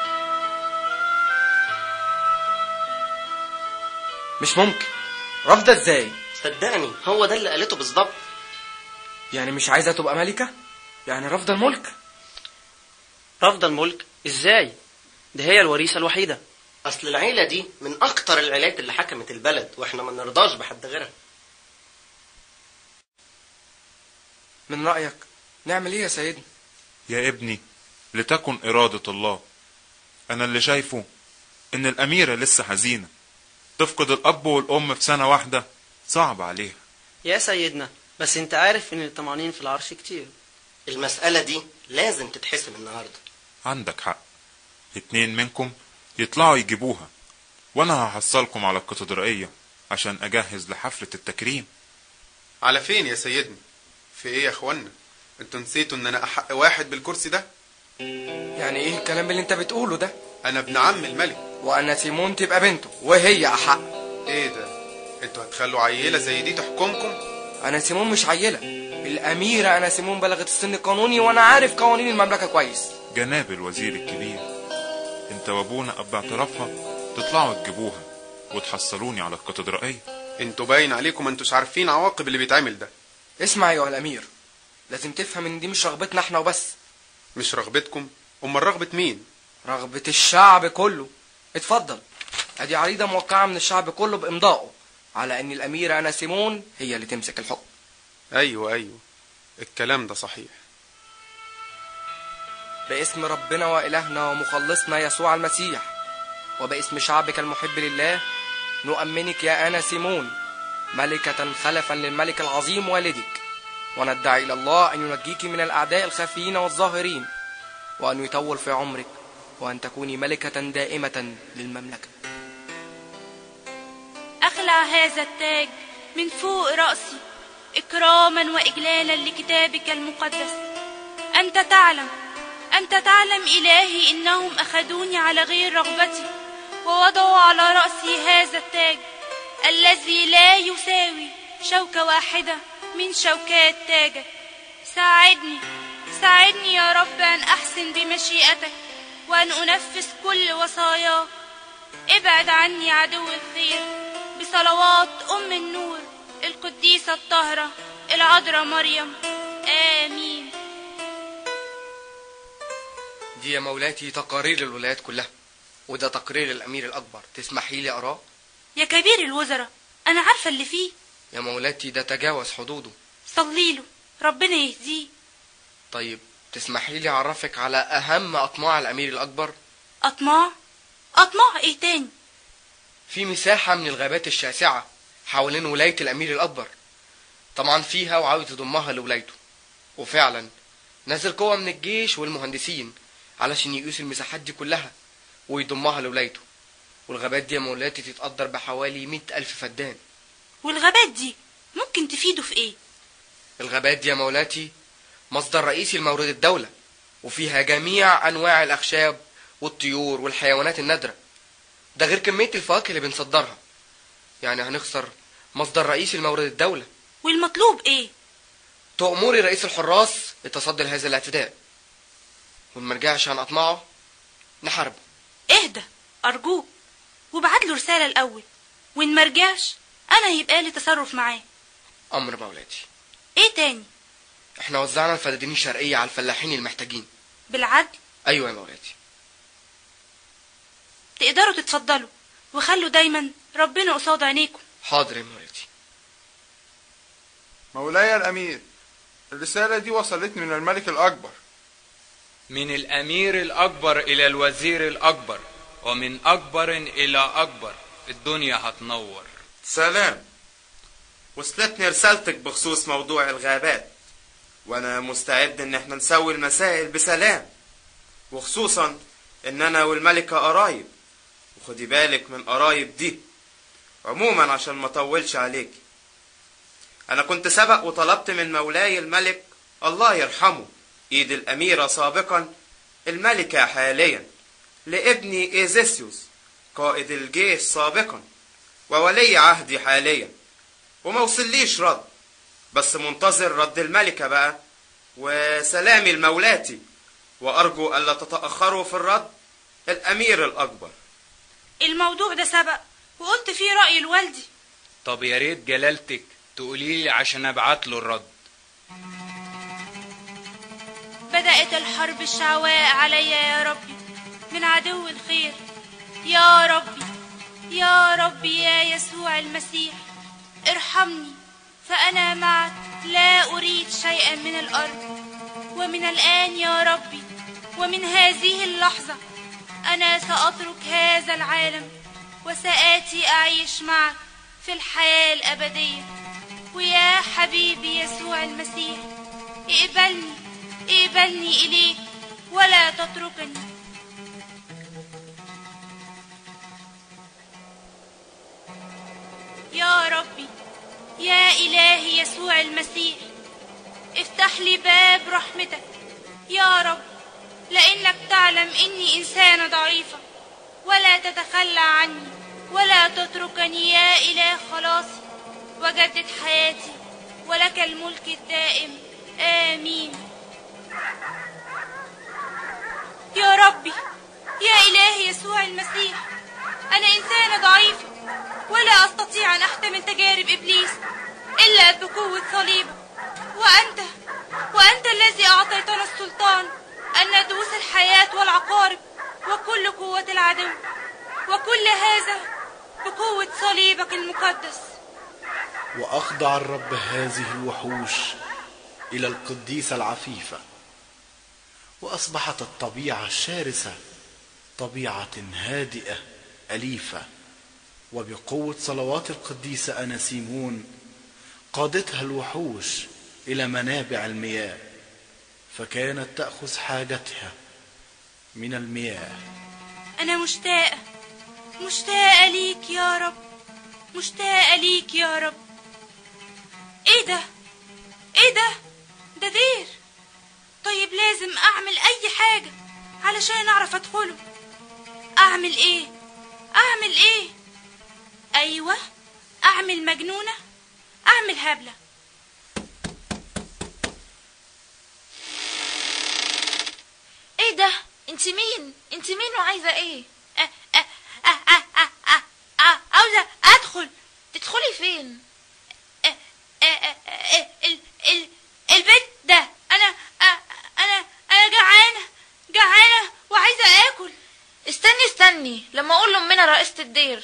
مش ممكن رافضة ازاي صدقني هو ده اللي قالته بالظبط يعني مش عايزة تبقى ملكة يعني رافضة الملك رفض الملك ازاي ده هي الوريثة الوحيدة اصل العيلة دي من اكتر العيلات اللي حكمت البلد واحنا ما نرضاش بحد غيرها من رأيك نعمل ايه يا سيدنا يا ابني لتكن إرادة الله أنا اللي شايفه إن الأميرة لسه حزينة تفقد الأب والأم في سنة واحدة صعب عليها يا سيدنا بس انت عارف ان الطمانين في العرش كتير المسألة دي لازم تتحسم النهاردة عندك حق اتنين منكم يطلعوا يجيبوها وأنا هحصلكم على الكاتدرائية عشان أجهز لحفلة التكريم على فين يا سيدنا في ايه يا اخوانا انتوا نسيتوا ان انا احق واحد بالكرسي ده يعني ايه الكلام اللي انت بتقوله ده انا ابن عم الملك وانا سيمون تبقى بنته وهي احق ايه ده انتوا هتخلوا عيلة زي دي تحكمكم انا سيمون مش عيلة الاميرة انا سيمون بلغت السن القانوني وانا عارف قوانين المملكة كويس جناب الوزير الكبير انت وابونا قبل اعترافها تطلعوا تجيبوها وتحصلوني على الكاتدرائية انتوا باين عليكم ما انتوش عارفين عواقب اللي بيتعمل ده اسمع ايها الامير لازم تفهم ان دي مش رغبتنا احنا وبس مش رغبتكم امال رغبة مين رغبة الشعب كله اتفضل ادي عريضة موقعة من الشعب كله بامضائه على ان الاميرة انا سيمون هي اللي تمسك الحكم ايوه ايوه الكلام ده صحيح باسم ربنا وإلهنا ومخلصنا يسوع المسيح وباسم شعبك المحب لله نؤمنك يا أنا سيمون ملكة خلفا للملك العظيم والدك وندعي إلى الله أن ينجيك من الأعداء الخفيين والظاهرين وأن يطول في عمرك وأن تكوني ملكة دائمة للمملكة أخلع هذا التاج من فوق رأسي إكراما وإجلالا لكتابك المقدس أنت تعلم أنت تعلم إلهي إنهم أخذوني على غير رغبتي ووضعوا على رأسي هذا التاج الذي لا يساوي شوكة واحدة من شوكات تاجك ساعدني ساعدني يا رب أن أحسن بمشيئتك وأن أنفذ كل وصاياك ابعد عني عدو الخير بصلوات أم النور القديسة الطاهرة العذراء مريم آمين دي يا مولاتي تقارير الولايات كلها وده تقرير الأمير الأكبر تسمحي لي أراه يا كبير الوزراء أنا عارفة اللي فيه يا مولاتي ده تجاوز حدوده صليله ربنا يهديه طيب تسمحي لي أعرفك على أهم أطماع الأمير الأكبر أطماع أطماع إيه تاني في مساحة من الغابات الشاسعة حوالين ولاية الأمير الأكبر طبعا فيها وعاوز يضمها لولايته وفعلا نزل قوة من الجيش والمهندسين علشان يقيس المساحات دي كلها ويضمها لولايته والغابات دي يا مولاتي تتقدر بحوالي مئة ألف فدان والغابات دي ممكن تفيده في إيه الغابات دي يا مولاتي مصدر رئيسي لمورد الدولة وفيها جميع أنواع الأخشاب والطيور والحيوانات النادرة ده غير كمية الفواكه اللي بنصدرها يعني هنخسر مصدر رئيسي لمورد الدولة والمطلوب إيه تأمري رئيس الحراس التصدي لهذا الاعتداء ونمرجعش عن أطماعه نحاربه اهدى أرجوك وابعت له رسالة الأول وإن مرجعش أنا هيبقى لي تصرف معاه أمر مولاتي إيه تاني احنا وزعنا الفدادين الشرقية على الفلاحين المحتاجين بالعدل أيوة يا مولاتي تقدروا تتفضلوا وخلوا دايما ربنا قصاد عينيكم حاضر يا مولاتي مولاي الأمير الرسالة دي وصلتني من الملك الأكبر من الأمير الأكبر إلى الوزير الأكبر ومن أكبر إلى أكبر الدنيا هتنور سلام وصلتني رسالتك بخصوص موضوع الغابات وانا مستعد ان احنا نسوي المسائل بسلام وخصوصا ان انا والملكة قرايب وخدي بالك من قرايب دي عموما عشان ما اطولش عليك انا كنت سبق وطلبت من مولاي الملك الله يرحمه ايد الاميرة سابقا الملكة حاليا لابني ايزيسيوس قائد الجيش سابقا وولي عهدي حاليا وما وصليش رد بس منتظر رد الملكة بقى وسلامي لمولاتي وأرجو ألا تتأخروا في الرد الأمير الأكبر الموضوع ده سبق وقلت فيه رأي لوالدي طب يا ريت جلالتك تقولي لي عشان ابعت له الرد بدأت الحرب الشعواء علي يا ربي من عدو الخير يا ربي يا ربي يا يسوع المسيح ارحمني فأنا معك لا أريد شيئا من الأرض ومن الآن يا ربي ومن هذه اللحظة أنا سأترك هذا العالم وسآتي أعيش معك في الحياة الأبدية ويا حبيبي يسوع المسيح اقبلني اقبلني إليك ولا تتركني يا ربي يا إلهي يسوع المسيح افتح لي باب رحمتك يا رب لأنك تعلم إني إنسانة ضعيفة ولا تتخلى عني ولا تتركني يا إله خلاصي وجدد حياتي ولك الملك الدائم آمين يا ربي يا إلهي يسوع المسيح أنا إنسانة ضعيفة ولا أستطيع أن أحتمل تجارب إبليس إلا بقوة صليبك وأنت وأنت الذي أعطيتنا السلطان أن ندوس الحياة والعقارب وكل قوة العدو وكل هذا بقوة صليبك المقدس وأخضع الرب هذه الوحوش إلى القديسة العفيفة وأصبحت الطبيعة الشارسة طبيعة هادئة أليفة وبقوة صلوات القديسة أناسيمون قادتها الوحوش إلى منابع المياه فكانت تأخذ حاجتها من المياه أنا مشتاقة مشتاقة ليك يا رب مشتاقة ليك يا رب إيه ده؟ إيه ده؟ ده دير طيب لازم أعمل أي حاجة علشان أعرف أدخله أعمل إيه؟ اعمل ايه ايوه اعمل مجنونه اعمل هبله ايه ده انت مين انت مين وعايزه ايه عاوزه ادخل تدخلي فين ال ال البيت ده انا انا انا جعانه جعانه وعايزه اكل استني استني لما اقول لامنا رئيسة الدير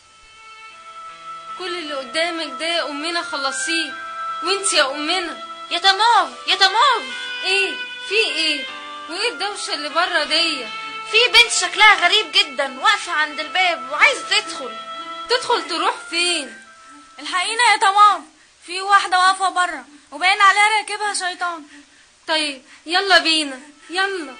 كل اللي قدامك ده يا امنا خلصيه وانت يا امنا يا تمام يا تمام ايه في ايه وايه الدوشه اللي بره دي في بنت شكلها غريب جدا واقفه عند الباب وعايزه تدخل تدخل تروح فين الحقيقة يا تمام في واحدة واقفة بره وباين عليها راكبها شيطان طيب يلا بينا يلا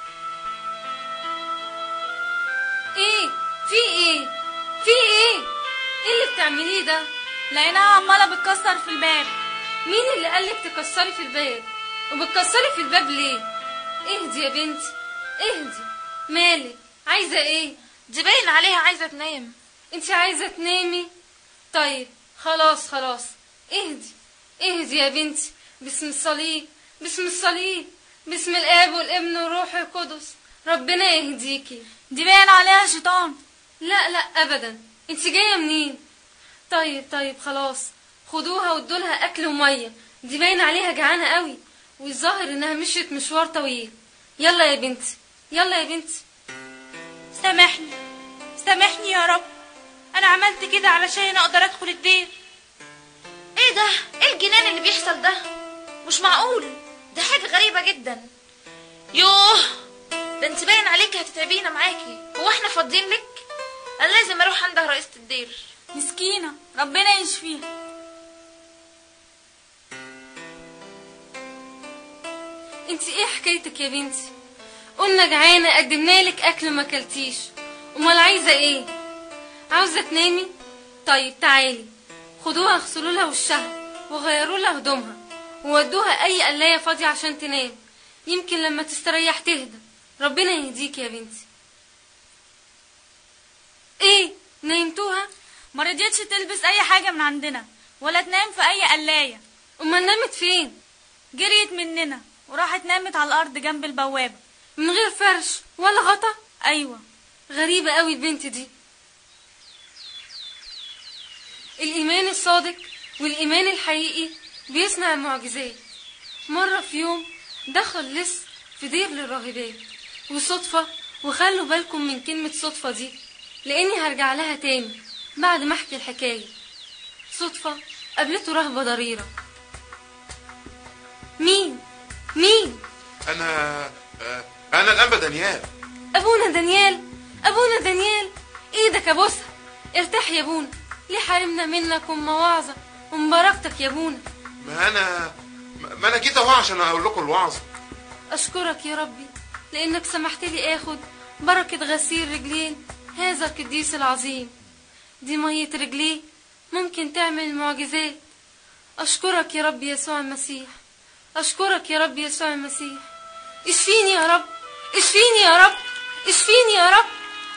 ايه في ايه في ايه ايه اللي بتعمليه ده لقيناها عمالة بتكسر في الباب مين اللي قالك تكسري في الباب وبتكسري في الباب ليه اهدي يا بنتي اهدي مالك عايزه ايه دي باين عليها عايزه تنام انت عايزه تنامي طيب خلاص خلاص اهدي اهدي يا بنتي باسم الصليب باسم الصليب باسم الاب والابن والروح القدس ربنا يهديكي دي باين عليها شيطان لا لا ابدا انت جايه منين طيب طيب خلاص خدوها وادولها اكل وميه دي باين عليها جعانه قوي والظاهر انها مشيت مشوار طويل يلا يا بنتي يلا يا بنتي سامحني سامحني يا رب انا عملت كده علشان اقدر ادخل الدير ايه ده ايه الجنان اللي بيحصل ده مش معقول ده حاجه غريبه جدا يوه ده انت باين عليكي هتتعبينا معاكي هو احنا فاضيين لك انا لازم اروح عند رئيسه الدير مسكينه ربنا يشفيها انت ايه حكايتك يا بنتي قلنا جعانه قدمنا لك اكل ما اكلتيش امال عايزه ايه عاوزه تنامي طيب تعالي خدوها اغسلوا لها وشها وغيروا لها هدومها وودوها اي قلايه فاضيه عشان تنام يمكن لما تستريح تهدى ربنا يهديك يا بنتي ايه نيمتوها ما رضيتش تلبس اي حاجه من عندنا ولا تنام في اي قلايه امال نامت فين جريت مننا وراحت نامت على الارض جنب البوابه من غير فرش ولا غطا ايوه غريبه قوي البنت دي الإيمان الصادق والإيمان الحقيقي بيصنع المعجزات مرة في يوم دخل لص في دير للراهبات وصدفة وخلوا بالكم من كلمة صدفة دي لأني هرجع لها تاني بعد ما أحكي الحكاية صدفة قابلته رهبة ضريرة مين؟ مين؟ انا آه، انا الانبا دانيال أبونا دانيال أبونا دانيال إيدك يا بوسها ارتاح يا ابونا ليه حرمنا منك ومواعظة ومباركتك يا ابونا ما انا ما انا جيت اهو عشان اقول لكم الوعظ أشكرك يا ربي لأنك سمحت لي آخد بركة غسيل رجلين هذا القديس العظيم دي مية رجليه ممكن تعمل معجزات أشكرك يا رب يسوع المسيح أشكرك يا رب يسوع المسيح اشفيني يا رب اشفيني يا رب اشفيني يا رب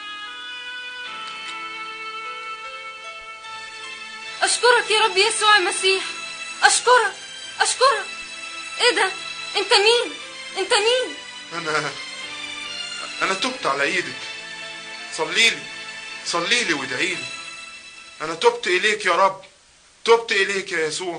أشكرك يا رب يسوع المسيح أشكرك أشكرك إيه ده أنت مين أنت مين انا انا تبت على ايدك صلي لي صلي لي وادعي لي انا تبت اليك يا رب تبت اليك يا يسوع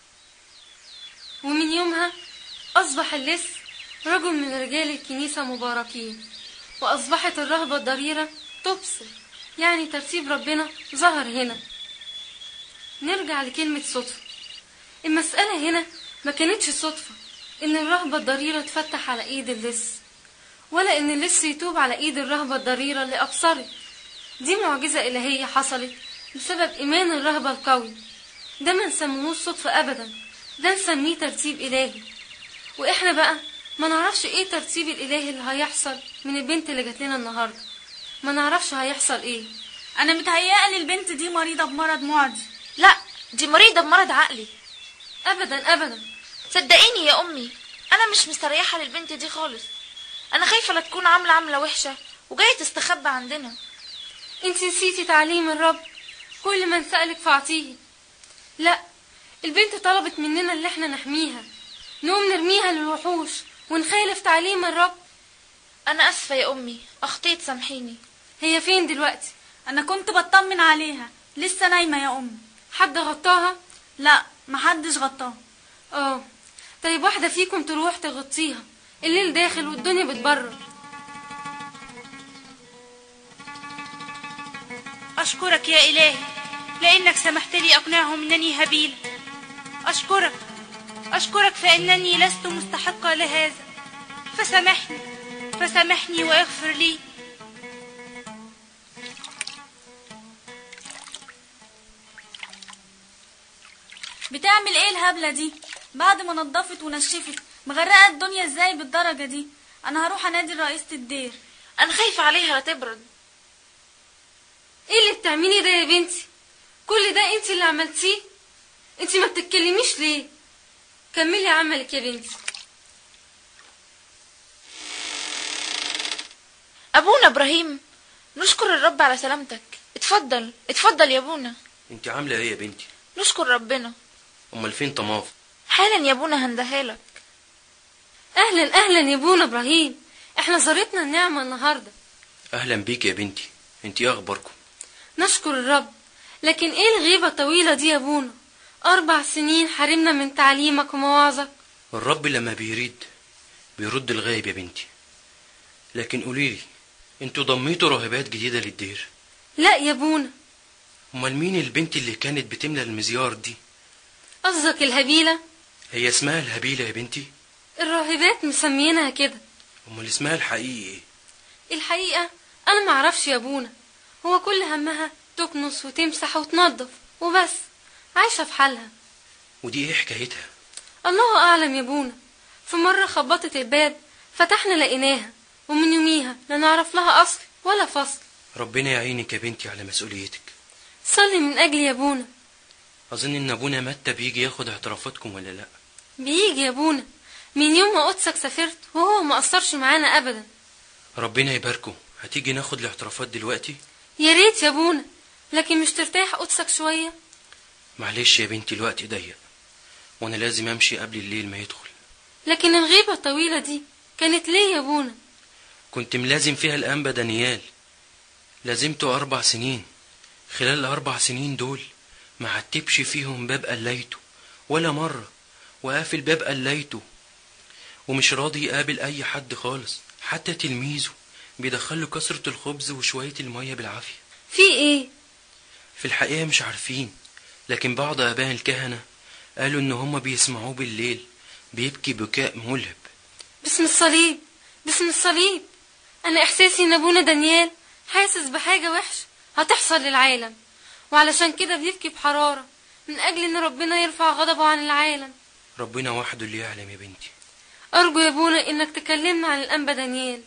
ومن يومها أصبح اللص رجل من رجال الكنيسة مباركين وأصبحت الرهبة الضريرة تبصر يعني ترتيب ربنا ظهر هنا نرجع لكلمة صدفة المسألة هنا ما كانتش صدفة إن الرهبة الضريرة تفتح على إيد اللص ولا إن اللص يتوب على إيد الرهبة الضريرة اللي أبصرت دي معجزة إلهية حصلت بسبب إيمان الرهبة القوي ده ما نسموهوش صدفة أبدا ده نسميه ترتيب إلهي وإحنا بقى ما نعرفش إيه ترتيب الإلهي اللي هيحصل من البنت اللي جات لنا النهاردة ما نعرفش هيحصل إيه انا متهيألي البنت دي مريضه بمرض معدي لا دي مريضة بمرض عقلي أبدا أبدا صدقيني يا أمي أنا مش مستريحة للبنت دي خالص أنا خايفة لا تكون عاملة عاملة وحشة وجاية تستخبى عندنا انت نسيتي تعليم الرب كل من سألك فاعطيه لا البنت طلبت مننا اللي احنا نحميها نقوم نرميها للوحوش ونخالف تعليم الرب انا اسفه يا امي اخطيت سامحيني هي فين دلوقتي انا كنت بطمن عليها لسه نايمه يا ام حد غطاها لا محدش غطاها اه طيب واحده فيكم تروح تغطيها الليل داخل والدنيا بتبرد أشكرك يا إلهي لأنك سمحت لي أقنعهم أنني هبيلة أشكرك أشكرك فإنني لست مستحقة لهذا فسامحني فسامحني واغفر لي بتعمل ايه الهبلة دي بعد ما نضفت ونشفت مغرقة الدنيا ازاي بالدرجة دي انا هروح انادي رئيسة الدير انا خايفه عليها لا تبرد ايه اللي بتعمليه ده يا بنتي كل ده انت اللي عملتيه انت ما بتتكلميش ليه كملي عملك يا بنتي ابونا ابراهيم نشكر الرب على سلامتك اتفضل اتفضل يا ابونا انت عامله ايه يا بنتي نشكر ربنا امال فين طماف حالا يا ابونا هندهالك اهلا اهلا يا ابونا ابراهيم احنا زارتنا النعمه النهارده اهلا بيك يا بنتي انت ايه اخباركم نشكر الرب لكن ايه الغيبه الطويله دي يا ابونا اربع سنين حرمنا من تعليمك ومواعظك الرب لما بيريد بيرد الغايب يا بنتي لكن قوليلي انتوا ضميتوا راهبات جديده للدير لا يا ابونا امال مين البنت اللي كانت بتملى المزيار دي قصدك الهبيله هي اسمها الهبيله يا بنتي الراهبات مسميينها كده امال اسمها الحقيقي ايه الحقيقه انا معرفش يا ابونا هو كل همها تكنس وتمسح وتنظف وبس عايشه في حالها ودي ايه حكايتها الله اعلم يا ابونا في مره خبطت الباب فتحنا لقيناها ومن يوميها لا نعرف لها اصل ولا فصل ربنا يعينك يا بنتي على مسؤوليتك صلي من اجلي يا ابونا اظن ان ابونا متى بيجي ياخد اعترافاتكم ولا لا بيجي يا ابونا من يوم ما قدسك سافرت وهو ما قصرش معانا ابدا ربنا يباركه هتيجي ناخد الاعترافات دلوقتي يا ريت يا ابونا لكن مش ترتاح قدسك شويه معلش يا بنتي الوقت ضيق وانا لازم امشي قبل الليل ما يدخل لكن الغيبه الطويله دي كانت ليه يا ابونا كنت ملازم فيها الانبا دانيال لازمته اربع سنين خلال الاربع سنين دول ما عتبش فيهم باب قليته ولا مرة وقافل باب قليته ومش راضي يقابل اي حد خالص حتى تلميذه بيدخله كسرة الخبز وشوية المية بالعافية في ايه في الحقيقة مش عارفين لكن بعض اباء الكهنة قالوا ان هما بيسمعوه بالليل بيبكي بكاء ملهب باسم الصليب باسم الصليب انا احساسي ان ابونا دانيال حاسس بحاجه وحشه هتحصل للعالم وعلشان كده بيبكي بحراره من اجل ان ربنا يرفع غضبه عن العالم ربنا وحده اللي يعلم يا بنتي ارجو يا ابونا انك تكلمنا عن الانبا دانيال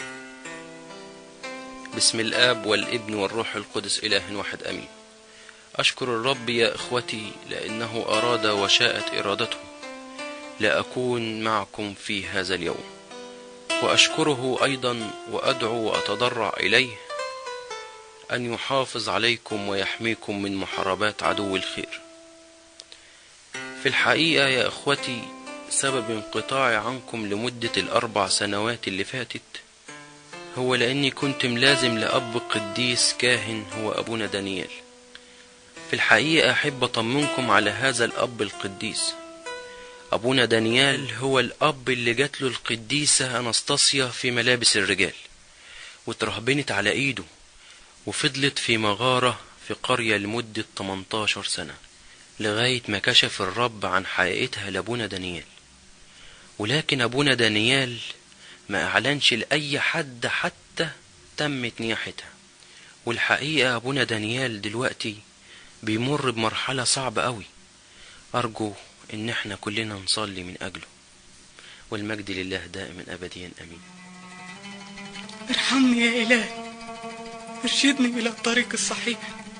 بسم الاب والابن والروح القدس اله واحد امين اشكر الرب يا اخوتي لانه اراد وشاءت ارادته لاكون معكم في هذا اليوم واشكره ايضا وادعو واتضرع اليه ان يحافظ عليكم ويحميكم من محاربات عدو الخير في الحقيقه يا اخوتي سبب انقطاعي عنكم لمده الاربع سنوات اللي فاتت هو لاني كنت ملازم لاب قديس كاهن هو ابونا دانيال في الحقيقه احب اطمنكم على هذا الاب القديس أبونا دانيال هو الأب اللي جات له القديسة أنستاسيا في ملابس الرجال واترهبنت على إيده وفضلت في مغارة في قرية لمدة 18 سنة لغاية ما كشف الرب عن حقيقتها لأبونا دانيال ولكن أبونا دانيال ما أعلنش لأي حد حتى تمت نياحتها والحقيقة أبونا دانيال دلوقتي بيمر بمرحلة صعبة قوي أرجو إن احنا كلنا نصلي من أجله والمجد لله دائما أبديا أمين ارحمني يا إلهي ارشدني إلى الطريق الصحيح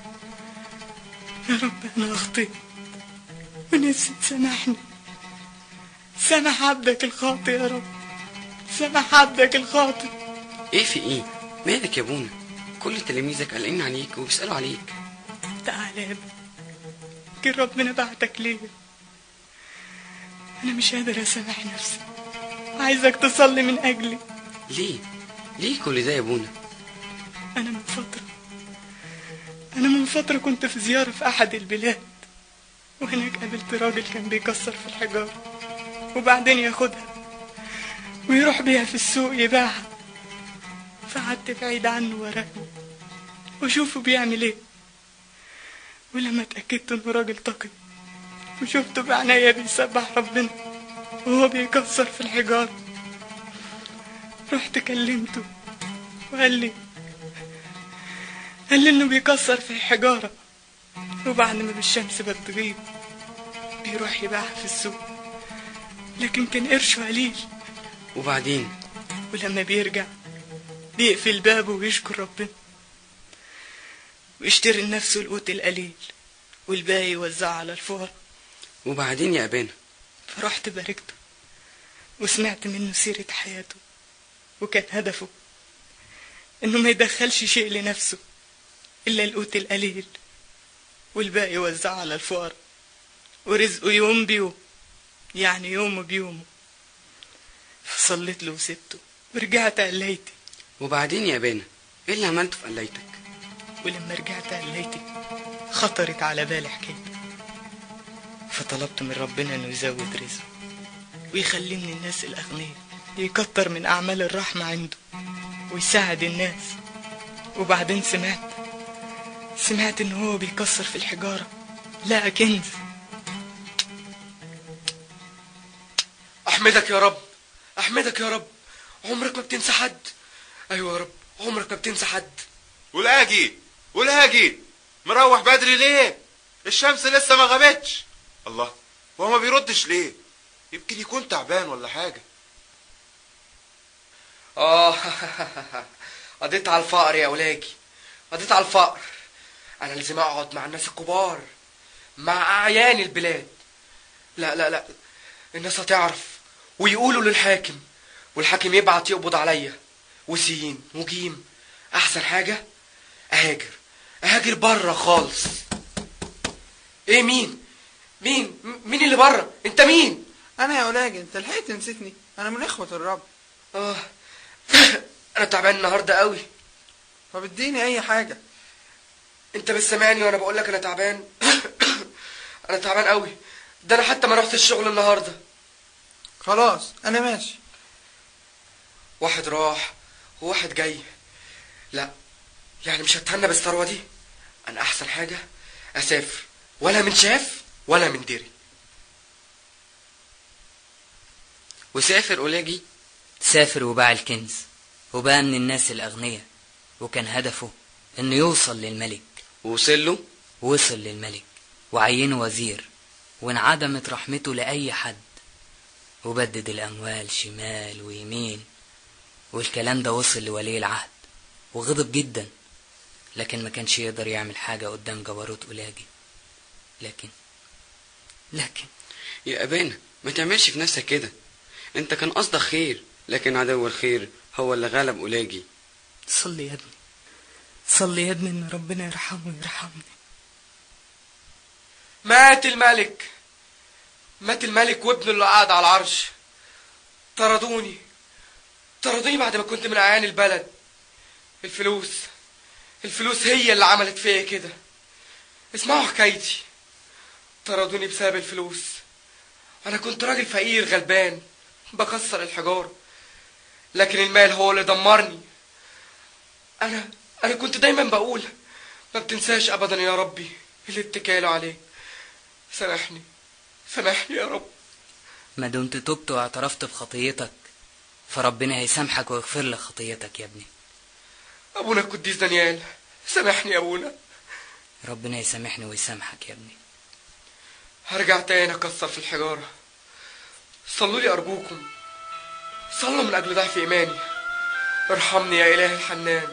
يا رب أنا أخطيت ونفسي تسامحني سامح عبدك الخاطئ يا رب سامح عبدك الخاطئ إيه في إيه؟ مالك يا أبونا؟ كل تلاميذك قلقين عليك وبيسألوا عليك تعالى يا ابني كان ربنا بعتك ليه انا مش قادر اسامح نفسي عايزك تصلي من اجلي ليه ليه كل ده يا ابونا انا من فتره انا من فتره كنت في زياره في احد البلاد وهناك قابلت راجل كان بيكسر في الحجاره وبعدين ياخدها ويروح بيها في السوق يبيعها فقعدت بعيد عنه وراقبه واشوفه بيعمل ايه ولما اتأكدت انه راجل تقي وشفته بعناية بيسبح ربنا وهو بيكسر في الحجارة رحت كلمته وقال لي قال لي انه بيكسر في الحجارة وبعد ما بالشمس بتغيب بيروح يبيعها في السوق لكن كان قرشه قليل وبعدين ولما بيرجع بيقفل بابه ويشكر ربنا ويشتري لنفسه القوت القليل والباقي يوزعه على الفقراء وبعدين يا ابانا فرحت باركته وسمعت منه سيرة حياته وكان هدفه انه ما يدخلش شيء لنفسه الا القوت القليل والباقي يوزعه على الفقراء ورزقه يوم بيوم يعني يوم بيومه فصليت له وسبته ورجعت قليتي وبعدين يا ابانا ايه اللي عملته في قلايتك ولما رجعت قليتي خطرت على بالي حكايته فطلبت من ربنا انه يزود رزقه ويخليه من الناس الاغنياء يكتر من اعمال الرحمه عنده ويساعد الناس وبعدين سمعت سمعت ان هو بيكسر في الحجاره لقى كنز احمدك يا رب احمدك يا رب عمرك ما بتنسى حد ايوه يا رب عمرك ما بتنسى حد ولاجي ولاجي مروح بدري ليه الشمس لسه ما غابتش الله هو ما بيردش ليه يمكن يكون تعبان ولا حاجه اه قضيت على الفقر يا ولاجي قضيت على الفقر انا لازم اقعد مع الناس الكبار مع اعيان البلاد لا لا لا الناس هتعرف ويقولوا للحاكم والحاكم يبعت يقبض عليا وسين وجيم احسن حاجه اهاجر اهاجر بره خالص ايه مين مين م- مين اللي بره انت مين انا يا ولاجي انت لحقت نسيتني انا من اخوة الرب اه انا تعبان النهارده قوي طب اديني اي حاجة انت مش سامعني وانا بقول لك انا تعبان انا تعبان قوي ده انا حتى ما رحت الشغل النهارده خلاص انا ماشي واحد راح وواحد جاي لا يعني مش هتهنى بالثروه دي انا احسن حاجه اسافر ولا من شاف ولا من دري وسافر أولاجي سافر وباع الكنز وبقى من الناس الأغنياء وكان هدفه إنه يوصل للملك ووصل له وصل للملك وعينه وزير وانعدمت رحمته لأي حد وبدد الأموال شمال ويمين والكلام ده وصل لولي العهد وغضب جدا لكن ما كانش يقدر يعمل حاجة قدام جبروت أولاجي لكن لكن يا أبانا ما تعملش في نفسك كده انت كان قصدك خير لكن عدو الخير هو اللي غلب أولاجي صلي يا ابني صلي يا ابني ان ربنا يرحمه ويرحمني مات الملك مات الملك وابنه اللي قاعد على العرش طردوني طردوني بعد ما كنت من اعيان البلد الفلوس الفلوس هي اللي عملت فيا كده اسمعوا حكايتي طردوني بسبب الفلوس انا كنت راجل فقير غلبان بكسر الحجارة لكن المال هو اللي دمرني انا انا كنت دايما بقول ما بتنساش ابدا يا ربي اللي اتكالوا عليك سامحني سامحني يا رب ما دمت تبت واعترفت بخطيتك فربنا هيسامحك ويغفر لك خطيتك يا ابني ابونا القديس دانيال سامحني يا ابونا ربنا يسامحني ويسامحك يا ابني هرجع تاني اكسر في الحجارة صلوا لي ارجوكم صلوا من اجل ضعف ايماني ارحمني يا اله الحنان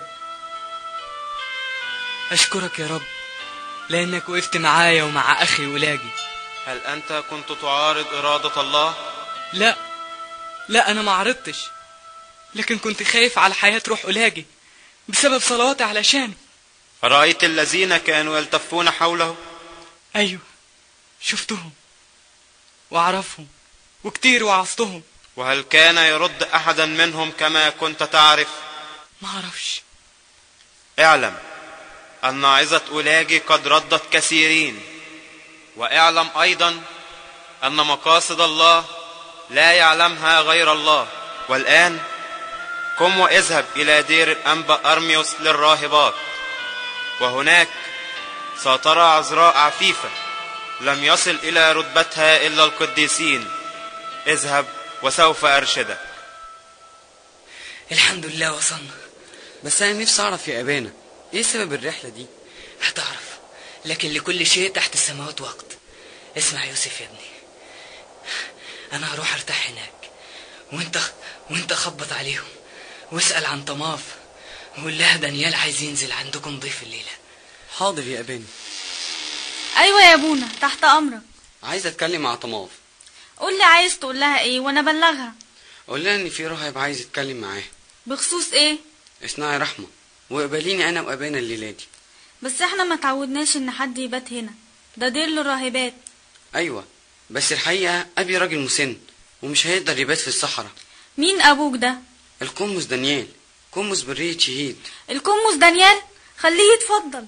اشكرك يا رب لانك وقفت معايا ومع اخي ولاجي هل أنت كنت تعارض إرادة الله؟ لا لا انا ما عرضتش لكن كنت خايف على حياة روح ولاجي بسبب صلواتي علشانه رأيت الذين كانوا يلتفون حوله أيوه شفتهم وأعرفهم وكتير وعظتهم وهل كان يرد أحدا منهم كما كنت تعرف ما أعرفش اعلم أن عظة أولاجي قد ردت كثيرين واعلم أيضا أن مقاصد الله لا يعلمها غير الله والآن قم واذهب إلى دير الأنبا أرميوس للراهبات وهناك سترى عذراء عفيفة لم يصل إلى رتبتها إلا القديسين اذهب وسوف أرشدك الحمد لله وصلنا بس انا نفسي اعرف يا ابانا ايه سبب الرحله دي هتعرف لكن لكل شيء تحت السماوات وقت اسمع يا يوسف يا ابني انا هروح ارتاح هناك وانت وانت خبط عليهم واسال عن طماف وقول لها دانيال عايز ينزل عندكم ضيف الليله حاضر يا ابانا ايوه يا ابونا تحت امرك عايز اتكلم مع طماف قول لي عايز تقول لها ايه وانا ابلغها قول لها ان في راهب عايز يتكلم معاها بخصوص ايه اصنعي رحمه واقبليني انا وابانا الليله دي بس احنا ما تعودناش ان حد يبات هنا ده دير للراهبات ايوه بس الحقيقه ابي راجل مسن ومش هيقدر يبات في الصحراء مين ابوك ده القمص دانيال قمص برية شهيد الكمس دانيال خليه يتفضل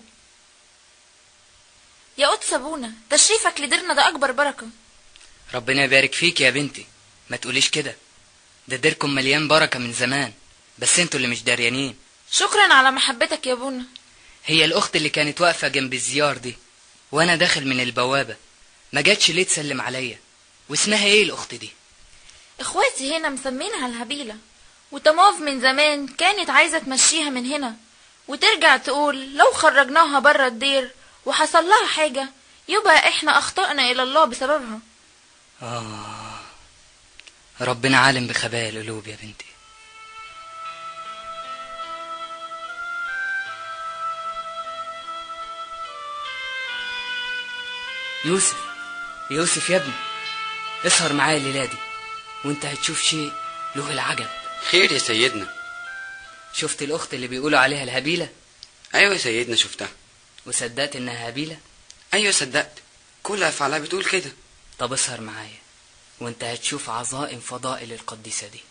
يا قدس ابونا تشريفك لديرنا ده اكبر بركه ربنا يبارك فيك يا بنتي ما تقوليش كده ده ديركم مليان بركه من زمان بس انتوا اللي مش داريانين شكرا على محبتك يا ابونا هي الاخت اللي كانت واقفه جنب الزيار دي وانا داخل من البوابه ما جاتش ليه تسلم عليا واسمها ايه الاخت دي اخواتي هنا مسمينها الهبيله وتماف من زمان كانت عايزه تمشيها من هنا وترجع تقول لو خرجناها بره الدير وحصل لها حاجه يبقى احنا اخطأنا الى الله بسببها اه ربنا عالم بخبايا القلوب يا بنتي يوسف يوسف يا ابني اسهر معايا الليله دي وانت هتشوف شيء له العجب خير يا سيدنا شفت الاخت اللي بيقولوا عليها الهبيله ايوه يا سيدنا شفتها وصدقت انها هبيله ايوه صدقت كل افعالها بتقول كده طب اسهر معايا وانت هتشوف عظائم فضائل القديسه دي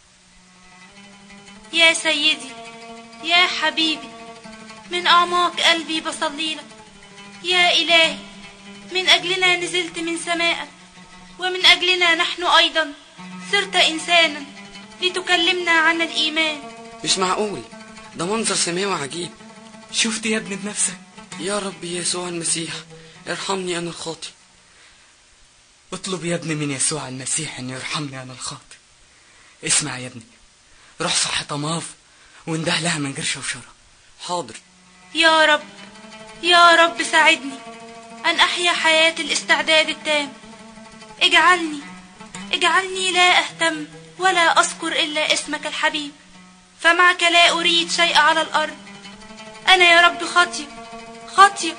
يا سيدي يا حبيبي من أعماق قلبي بصلي لك يا إلهي من أجلنا نزلت من سمائك ومن أجلنا نحن أيضا صرت إنسانا لتكلمنا عن الإيمان مش معقول ده منظر سماوي عجيب شفت يا ابني بنفسك يا رب يسوع المسيح ارحمني انا الخاطي اطلب يا ابني من يسوع المسيح ان يرحمني انا الخاطئ اسمع يا ابني روح صح طماف وانده لها من غير شوشره حاضر يا رب يا رب ساعدني أن أحيا حياة الاستعداد التام اجعلني اجعلني لا أهتم ولا أذكر إلا اسمك الحبيب فمعك لا أريد شيء على الأرض أنا يا رب خاطية خاطية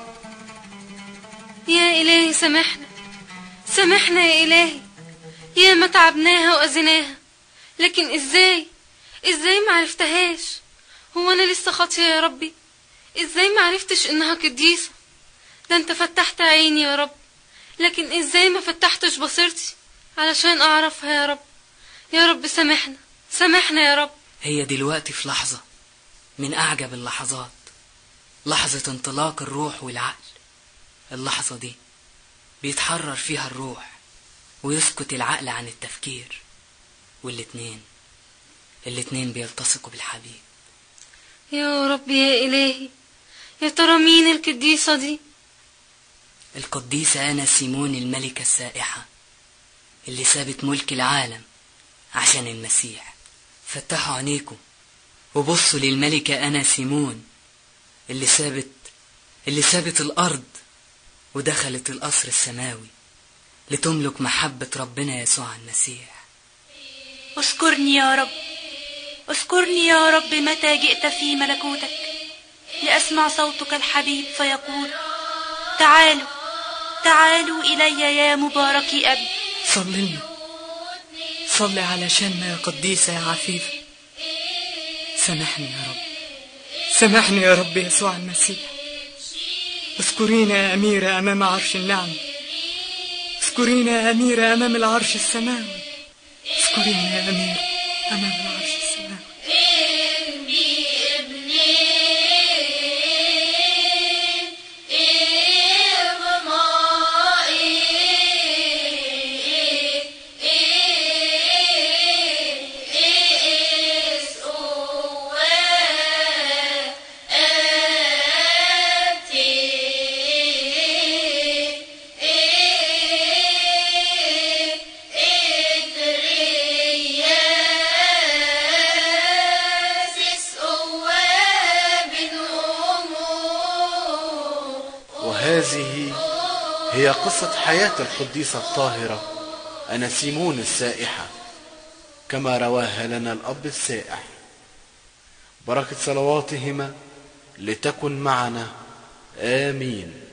يا إلهي سامحنا سامحنا يا إلهي يا ما تعبناها وأذيناها لكن إزاي إزاي ما عرفتهاش هو أنا لسه خاطية يا ربي إزاي ما عرفتش إنها قديسة ده أنت فتحت عيني يا رب لكن إزاي ما فتحتش بصيرتي علشان أعرفها يا رب يا رب سامحنا سامحنا يا رب هي دلوقتي في لحظة من أعجب اللحظات لحظة انطلاق الروح والعقل اللحظة دي بيتحرر فيها الروح ويسكت العقل عن التفكير والاتنين الاتنين بيلتصقوا بالحبيب يا رب يا إلهي يا ترى مين القديسة دي القديسة أنا سيمون الملكة السائحة اللي سابت ملك العالم عشان المسيح فتحوا عينيكم وبصوا للملكة أنا سيمون اللي سابت اللي سابت الأرض ودخلت القصر السماوي لتملك محبة ربنا يسوع المسيح اذكرني يا رب اذكرني يا رب متى جئت في ملكوتك لأسمع صوتك الحبيب فيقول تعالوا تعالوا إلي يا مباركي أبي صلي لنا صلي علشاننا يا قديسة يا عفيفة سامحني يا رب سامحني يا رب يسوع المسيح اذكرينا يا أميرة أمام عرش النعم اذكرينا يا أميرة أمام العرش السماوي اذكرينا يا أميرة أمام العرش السماوي وهذه هي قصة حياة القديسة الطاهرة أناسيمون السائحة كما رواها لنا الأب السائح بركة صلواتهما لتكن معنا آمين